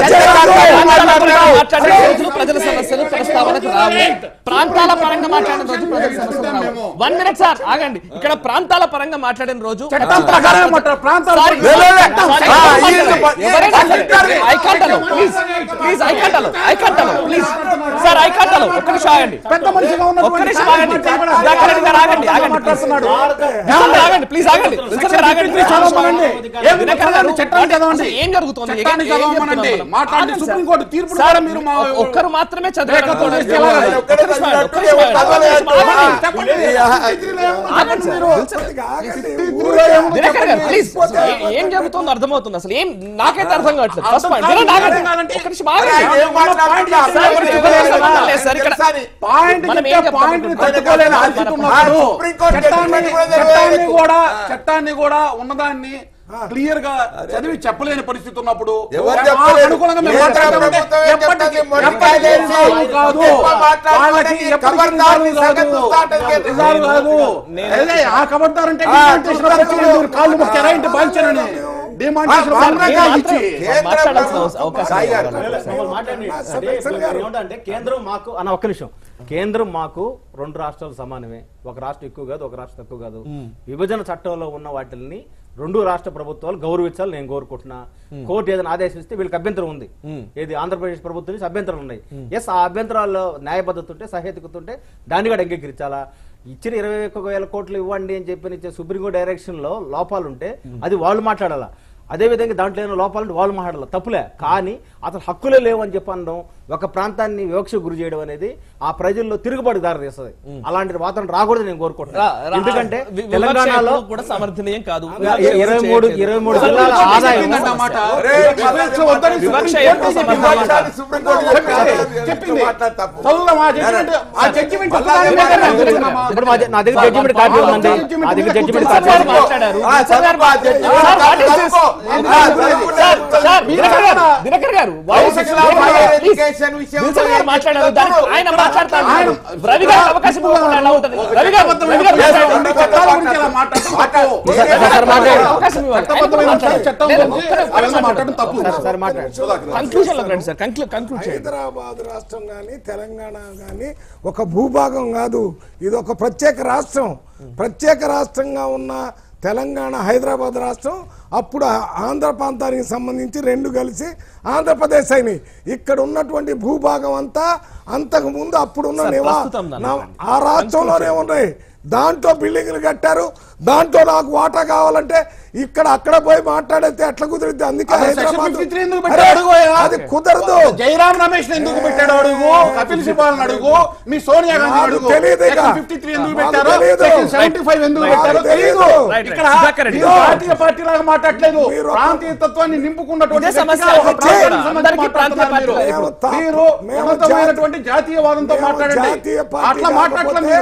Speaker 1: మాట్లాడే రోజులు ప్రజల సమస్యలు ప్రస్తావనకు రావు ప్రాంతాల పరంగా మాట్లాడిన రోజు ప్రజల సమస్యలు రావు వన్ మినిట్ సార్ ఆగండి ఇక్కడ ప్రాంతాల పరంగా మాట్లాడిన రోజు
Speaker 3: చట్టం ప్రకారం మాట్లాడు ప్రాంతాలు
Speaker 1: Sorry,
Speaker 6: లే, లే, లే.
Speaker 1: sorry,
Speaker 6: ఆ,
Speaker 1: sorry,
Speaker 6: ఈ-
Speaker 1: sorry. ఎవరైనా సరే, I can't allow, please, please, I can't allow, I can't allow, please. Sir, I can't allow. ఒక్క నిమిషం ఆగండి
Speaker 3: పెద్ద మనిషిగా
Speaker 1: ఒక్క
Speaker 3: ఉన్నటువంటి
Speaker 1: నిమిషం ఆగండి డాక్టర్ రెడ్డి గారు ఆగండి ఆగండి
Speaker 3: మాట్లాడుతున్నాడు
Speaker 1: విల్సన్ గారు ఆగండి ప్లీజ్ ఆగండి విల్సన్ గారు ఆగండి
Speaker 3: సెక్షన్ చదవమనండి. ఏం
Speaker 1: దినకర్ గారు,
Speaker 3: చదవండి, చట్టాన్ని చదవండి.
Speaker 1: అసలు ఏం జరుగుతుంది ఏం-
Speaker 3: చట్టాన్ని
Speaker 1: ఏం
Speaker 3: చదవమనండి.
Speaker 1: చెప్తున్నాం మనం?
Speaker 3: మాట్లాడండి,
Speaker 1: ఆగండి
Speaker 3: సుప్రీం
Speaker 1: సార్.
Speaker 3: కోర్టు తీర్పును
Speaker 1: సార్,
Speaker 3: కూడా మీరు మా-
Speaker 1: ఒ- ఒక్కరు మాత్రమే
Speaker 3: రేఖతో
Speaker 1: చదివారు
Speaker 3: చేస్తే ఎలా కాదు?
Speaker 1: ఒక్క నిమిషం ఆగండి, ఒక్క నిమిషం ఆగండి.
Speaker 6: చదవలేదు.
Speaker 3: చెప్పండి.
Speaker 1: ఆగండి సార్. దినకర్ గారు ప్లీజ్ ఏం జరుగుతుందో అర్థమవుతుంది అసలు ఏం నాకైతే అర్థం కావట్లేదు ఫస్ట్ పాయింట్
Speaker 3: అర్థం
Speaker 1: వినండి, ఆగండి.
Speaker 3: కాదండి.
Speaker 1: ఒక్క నిమిషం ఆగండి.
Speaker 6: ఏం మాట్లాడుతున్నా?
Speaker 1: సార్, ఇక్కడ ఇవ్వలేదు, సంబంధం లేదు సార్, ఇక్కడ
Speaker 3: పాయింట్
Speaker 1: మనం ఏం
Speaker 3: చెప్తే
Speaker 1: చెప్తాం
Speaker 3: పాయింట్ ని
Speaker 1: అనుకుంటున్నాం?
Speaker 3: తట్టుకోలేని పరిస్థితి
Speaker 1: మన-
Speaker 3: ఉన్నప్పుడు
Speaker 6: ఆ, సుప్రీం కోర్టు
Speaker 3: చట్టాన్ని
Speaker 6: జడ్జిమెంట్ కూడా
Speaker 3: చట్టాన్ని
Speaker 6: జరగలేదు.
Speaker 3: కూడా చట్టాన్ని కూడా ఉన్నదాన్ని క్లియర్ గా చదివి చెప్పలేని పరిస్థితి ఉన్నప్పుడు
Speaker 6: ఎవరు
Speaker 3: మాకు
Speaker 6: చెప్పలేరు?
Speaker 3: అనుకూలంగా మేము
Speaker 6: కేంద్ర
Speaker 3: మాట్లాడతామంటే
Speaker 6: ప్రభుత్వం ఏం
Speaker 3: ఎప్పటికీ-
Speaker 6: చెప్తుంది? మొండికాయలు
Speaker 3: ఎప్పటికీ
Speaker 6: వేసి
Speaker 3: రిజాల్వ్ కాదు
Speaker 6: ఎక్కువ మాట్లాడుకోవడానికి
Speaker 3: వాళ్ళకి ఎప్పటికీ
Speaker 6: ఖబర్దార్
Speaker 3: రిజాల్వ్
Speaker 6: సంగతి
Speaker 3: కాదు.
Speaker 6: చూస్తా ఉంటుంది కేంద్ర
Speaker 3: రిజాల్వ్ కాదు
Speaker 1: నేను-
Speaker 3: అదే ఆ ఖబర్దార్ అంటే
Speaker 6: ఆ,
Speaker 3: డిమాంటేషన్
Speaker 6: చూస్తారు
Speaker 3: వచ్చి
Speaker 6: చూడు.
Speaker 3: మీరు కాళ్ళు మొక్కారా ఇంటి బాల్చారని డిమాంటేషన్
Speaker 6: ఆ,
Speaker 3: పరంగా
Speaker 6: మాత్రం-
Speaker 3: ఇచ్చి
Speaker 6: కేంద్ర
Speaker 1: మాట్లాడాల్సిన
Speaker 6: ప్రభుత్వం-
Speaker 1: అవకాశం
Speaker 6: సాయి గారు.
Speaker 7: మాట్లాడండి అంటే ఇప్పుడు ఏమంటే కేంద్రం మాకు అన్న ఒక్క నిమిషం కేంద్రం మాకు రెండు రాష్ట్రాలు సమానమే ఒక రాష్ట్రం ఎక్కువ కాదు ఒక రాష్ట్రం తక్కువ కాదు విభజన చట్టంలో ఉన్న వాటిని రెండు రాష్ట్ర ప్రభుత్వాలు గౌరవించాలి నేను కోరుకుంటున్నా కోర్టు ఏదైనా ఆదేశిస్తే వీళ్ళకి అభ్యంతరం ఉంది ఏది ఆంధ్రప్రదేశ్ ప్రభుత్వం నుంచి అభ్యంతరాలు ఉన్నాయి ఎస్ ఆ అభ్యంతరాల్లో న్యాయబద్ధత ఉంటే సహేతుకత ఉంటే దాన్ని కూడా అంగీకరించాలా ఇచ్చిన ఇరవై ఒక్క వేల కోట్లు ఇవ్వండి అని చెప్పి ఇచ్చే సుప్రీంకోర్టు డైరెక్షన్ లో లోపాలు ఉంటే అది వాళ్ళు మాట్లాడాలా అదే విధంగా దాంట్లో ఏమైనా లోపాలంటే వాళ్ళు మాట్లాడాలి తప్పులే కానీ అతను హక్కులే లేవు అని చెప్పి అనడం ఒక ప్రాంతాన్ని వివక్ష గురి చేయడం అనేది ఆ ప్రజల్లో తిరుగుబాటు దారి తీస్తుంది అలాంటి వాతావరణం రాకూడదు నేను
Speaker 1: రా-
Speaker 7: కోరుకుంటున్నాను
Speaker 1: రా-
Speaker 7: ఎందుకంటే
Speaker 1: వి- వివక్ష
Speaker 7: తెలంగాణలో
Speaker 1: ఎప్పుడూ కూడా సమర్థనీయం కాదు
Speaker 7: ఇరవై మూడు ఇరవై మూడు జిల్లాల ఆదాయం
Speaker 3: చెప్పిందన్నమాట.
Speaker 6: అరే,
Speaker 3: వివక్ష వద్దని
Speaker 1: వివక్ష
Speaker 3: సుప్రీం
Speaker 1: ఎక్కువ
Speaker 3: కోర్టే చెప్పింది.
Speaker 1: సమర్థనీయం కాదు.
Speaker 6: సుప్రీం కోర్టు
Speaker 3: చెప్పింది. చెప్పింది.
Speaker 6: మాట్లాడు తప్పు.
Speaker 3: చదువుదాం ఆ జడ్జిమెంట్ ఆ జడ్జిమెంట్
Speaker 6: మళ్ళా
Speaker 3: ఒకదాని మీద
Speaker 6: ఏమన్నా
Speaker 3: కూర్చున్నామా?
Speaker 7: ఇప్పుడు మా నా దగ్గర జడ్జిమెంట్ కాపీ ఉందండి నా దగ్గర జడ్జిమెంట్ కాపీ
Speaker 1: సార్
Speaker 7: ఉంది.
Speaker 1: మాట్లాడారు
Speaker 6: ఆ, చదువుకో, ఆ judgement
Speaker 1: sir, what is this?
Speaker 6: చదువుకో. ఆ, చదువుకుంటే
Speaker 1: sir, sir, Dinakar garu, Dinakar garu, voice
Speaker 6: Basics of higher education విషయంలో
Speaker 1: విల్సన్ గారు మాట్లాడారు దానికి ఆయన మాట్లాడతారు
Speaker 3: ఆయన-
Speaker 1: రవి గారు అవకాశం ఇవ్వకుండా ఎలా ఉంటుంది రవి గారు రవి గారు
Speaker 3: దేశం
Speaker 1: మాట్లాడండి.
Speaker 3: ఉండే చట్టాల గురించి ఎలా మాట్లాడటం తప్పు.
Speaker 7: సార్ మాట్లాడండి.
Speaker 1: అవకాశం ఇవ్వాలి.
Speaker 3: చట్టబద్ధమైన
Speaker 1: మాట్లాడండి.
Speaker 3: చట్టం
Speaker 1: లేదు,
Speaker 3: గురించి
Speaker 1: ఒక్క నిమిషం
Speaker 3: అలా మాట్లాడడం తప్పు
Speaker 7: సార్ మాట్లాడండి
Speaker 1: కన్క్లూజన్ లోకి రండి సార్ కంక్లూడ్ కంక్లూడ్ చేయండి
Speaker 5: హైదరాబాద్ రాష్ట్రం కానీ తెలంగాణ కానీ ఒక భూభాగం కాదు ఇది ఒక ప్రత్యేక రాష్ట్రం ప్రత్యేక రాష్ట్రంగా ఉన్న తెలంగాణ హైదరాబాద్ రాష్ట్రం అప్పుడు ఆ- ఆంధ్ర ప్రాంతానికి సంబంధించి రెండు కలిసి ఆంధ్రప్రదేశ్ అయినాయి ఇక్కడ ఉన్నటువంటి భూభాగం అంతా అంతకు ముందు అప్పుడున్న
Speaker 1: సార్,
Speaker 5: నివా
Speaker 1: ప్రస్తుతం దాన్ని
Speaker 5: నా- ఆ రాష్ట్రంలోనే ఉన్నాయి దాంట్లో బిల్డింగ్లు కట్టారు దాంట్లో నాకు వాటా కావాలంటే ఇక్కడ అక్కడ పోయి మాట్లాడితే ఎట్లా కుదిరిద్ది అందుకే
Speaker 3: అసలు సెక్షన్
Speaker 5: హైదరాబాద్
Speaker 3: 53 ఎందుకు
Speaker 5: అరే,
Speaker 3: పెట్టాడు అడుగు
Speaker 5: అది కుదరదు
Speaker 3: జయరాం రమేష్ ఎందుకు పెట్టాడు అడుగు కపిల్ సిబాల్ అడుగు మీ సోనియా గాంధీ
Speaker 5: నాకు
Speaker 3: అడుగు
Speaker 5: తెలీదు ఇక.
Speaker 3: సెక్షన్ 53 ఎందుకు
Speaker 5: నాకు
Speaker 3: పెట్టారు
Speaker 5: తెలీదు.
Speaker 3: సెక్షన్ 75 ఎందుకు
Speaker 5: నాకు
Speaker 3: పెట్టారు
Speaker 5: తెలీదు.
Speaker 3: తెలీదు
Speaker 1: రైట్,
Speaker 3: ఇక్కడ
Speaker 1: రైట్. సుధాకర్ రెడ్డి.
Speaker 3: మీరు జాతీయ పార్టీ లాగా మాట్లాడలేదు
Speaker 5: మీరు ఒక-
Speaker 3: ప్రాంతీయ తత్వాన్ని నింపుకున్నటువంటి
Speaker 1: ఇదే సమస్య
Speaker 3: వ్యక్తిగా ఒక
Speaker 1: వచ్చే-
Speaker 3: ప్రాంతానికి సంబంధించి
Speaker 1: అందరికీ ప్రాంతీయ
Speaker 3: మాట్లాడుతున్నారు
Speaker 1: పార్టీలు.
Speaker 3: మీరు.
Speaker 5: మేము తా-
Speaker 3: మీరు
Speaker 5: మేము
Speaker 3: ఉన్నతమైనటువంటి జాతీయవాదంతో
Speaker 5: మేము
Speaker 3: మాట్లాడండి
Speaker 5: జాతీయ పార్టీ
Speaker 3: అట్లా మాట్లాడలే
Speaker 5: కాకపోతే
Speaker 3: మీరు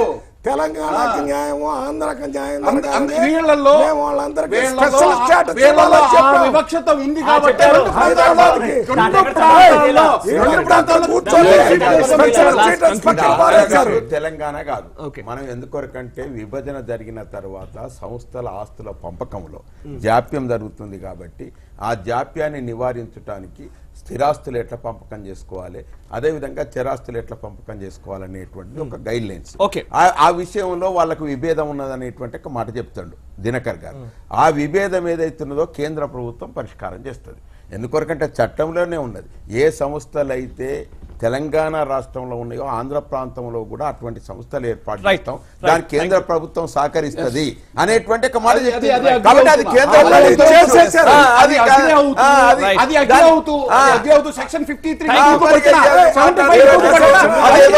Speaker 5: తెలంగాణకి న్యాయము ఆంధ్రాకి న్యాయం
Speaker 3: అంద- అంద-
Speaker 5: జరగాలి.
Speaker 3: వీళ్ళల్లో
Speaker 5: మేము వాళ్ళందరికీ
Speaker 3: వీళ్ళల్లో
Speaker 5: స్పెషల్
Speaker 3: ఆ-
Speaker 5: స్టేటస్
Speaker 3: వీళ్ళల్లో
Speaker 5: ఇవ్వాలని
Speaker 3: ఆ
Speaker 5: చెప్పాం.
Speaker 3: వివక్షత ఉంది కాబట్టి
Speaker 1: చెప్పారు.
Speaker 5: హైదరాబాద్కి
Speaker 3: రెండు ప్రాంతాల్లో రెండు ప్రాంతాల్లో
Speaker 5: కూర్చొని
Speaker 3: కూర్చొని
Speaker 5: స్పెషల్
Speaker 1: Last
Speaker 5: స్టేటస్
Speaker 1: conclude.
Speaker 5: పక్కన పారేశారు.
Speaker 4: తెలంగాణ కాదు
Speaker 1: Okay.
Speaker 4: మనం ఎందుకొరకంటే విభజన జరిగిన తర్వాత సంస్థల ఆస్తుల పంపకంలో జాప్యం జరుగుతుంది కాబట్టి ఆ జాప్యాన్ని నివారించడానికి స్థిరాస్తులు ఎట్లా పంపకం చేసుకోవాలి అదేవిధంగా చరాస్తులు ఎట్లా పంపకం చేసుకోవాలనేటువంటి ఒక గైడ్ లైన్స్
Speaker 1: Okay.
Speaker 4: ఆ- ఆ విషయంలో వాళ్ళకు విభేదం ఉన్నదనేటువంటి ఒక మాట చెప్తాడు దినకర్ గారు ఆ విభేదం ఏదైతున్నదో కేంద్ర ప్రభుత్వం పరిష్కారం చేస్తుంది ఎందుకొరకంటే చట్టంలోనే ఉన్నది ఏ సంస్థలు అయితే తెలంగాణ రాష్ట్రంలో ఉన్నాయో ఆంధ్ర ప్రాంతంలో కూడా అటువంటి సంస్థలు ఏర్పాటు
Speaker 1: Right.
Speaker 4: చేస్తాం
Speaker 1: Right.
Speaker 4: దానికి కేంద్ర ప్రభుత్వం సహకరిస్తుంది అనేటువంటి ఒక మాట
Speaker 3: అది- అది-
Speaker 4: చెప్తుంది.
Speaker 3: అది అగ్ని
Speaker 4: కాబట్టి అది
Speaker 3: అవుతుందా?
Speaker 4: కేంద్ర
Speaker 3: అది
Speaker 4: ప్రభుత్వం
Speaker 5: చేసేసారు.
Speaker 4: ఆ,
Speaker 3: అది
Speaker 4: అది
Speaker 3: అగ్ని అవుతూ
Speaker 4: ఆ, అది-
Speaker 1: Right.
Speaker 3: అది అగ్ని
Speaker 4: దాని-
Speaker 3: అవుతూ
Speaker 4: ఆ.
Speaker 3: అది అగ్ని అవుతూ సెక్షన్ ఫిఫ్టీ త్రీ
Speaker 4: ఆ, మరి ఏం చేయాలి? అదేదో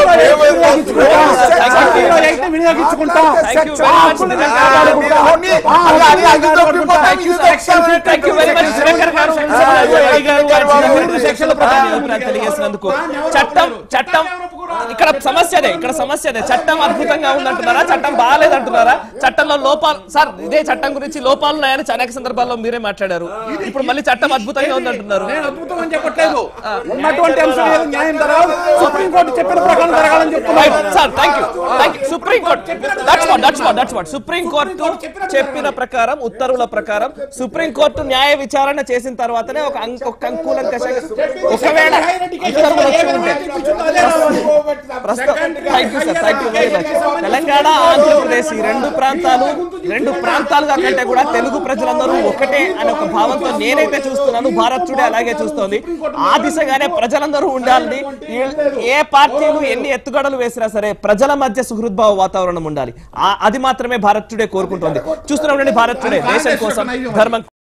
Speaker 3: వినియోగించుకుంటాం
Speaker 1: Thank you very much, Dinakar గారు. Thank you very much, Dinakar గారు. రవి గారు, వారి
Speaker 3: సెక్షన్ల ప్రకారం
Speaker 1: అభిప్రాయం తెలియజేసినందుకు చట్టం చట్టం ఇక్కడ సమస్య అదే ఇక్కడ సమస్య అదే చట్టం అద్భుతంగా ఉందంటున్నారా చట్టం బాగాలేదంటున్నారా చట్టంలో లోపాలు సార్ ఇదే చట్టం గురించి లోపాలు ఉన్నాయని అనేక సందర్భాల్లో మీరే మాట్లాడారు ఇప్పుడు మళ్ళీ చట్టం అద్భుతంగా ఉందంటున్నారు
Speaker 3: నేను అద్భుతం అని చెప్పట్లేదు ఉన్నటువంటి అంశం ఏదో న్యాయం జరగాలి సుప్రీంకోర్టు చెప్పిన ప్రకారం జరగాలని చెప్తున్నాను
Speaker 1: sir thank you thank you supreme court that's what that's what that's what supreme court చెప్పిన ప్రకారం ఉత్తర్వుల ప్రకారం సుప్రీం కోర్టు న్యాయ విచారణ చేసిన తర్వాతనే ఒక అంక- ఒక అంకులంకషంగా ఒకవేళ ఉత్తర్వులు వచ్చి ఉంటే ప్రస్తుతం thank you sir thank you very much Telangana Andhra Pradesh ఈ రెండు ప్రాంతాలు రెండు ప్రాంతాలుగా కంటే కూడా తెలుగు ప్రజలందరూ ఒకటే అనే ఒక భావంతో నేనైతే చూస్తున్నాను భారత్ టుడే అలాగే చూస్తోంది ఆ దిశగానే ప్రజలందరూ ఉండాలని ఈ- ఏ పార్టీలు ఎన్ని ఎత్తుగడలు వేసినా సరే ప్రజల మధ్య సుహృద్భావ వాతావరణం ఉండాలి ఆ- అది మాత్రమే భారత్ టుడే కోరుకుంటోంది చూస్తున్నాం భారత్ టుడే దేశం కోసం ధర్మం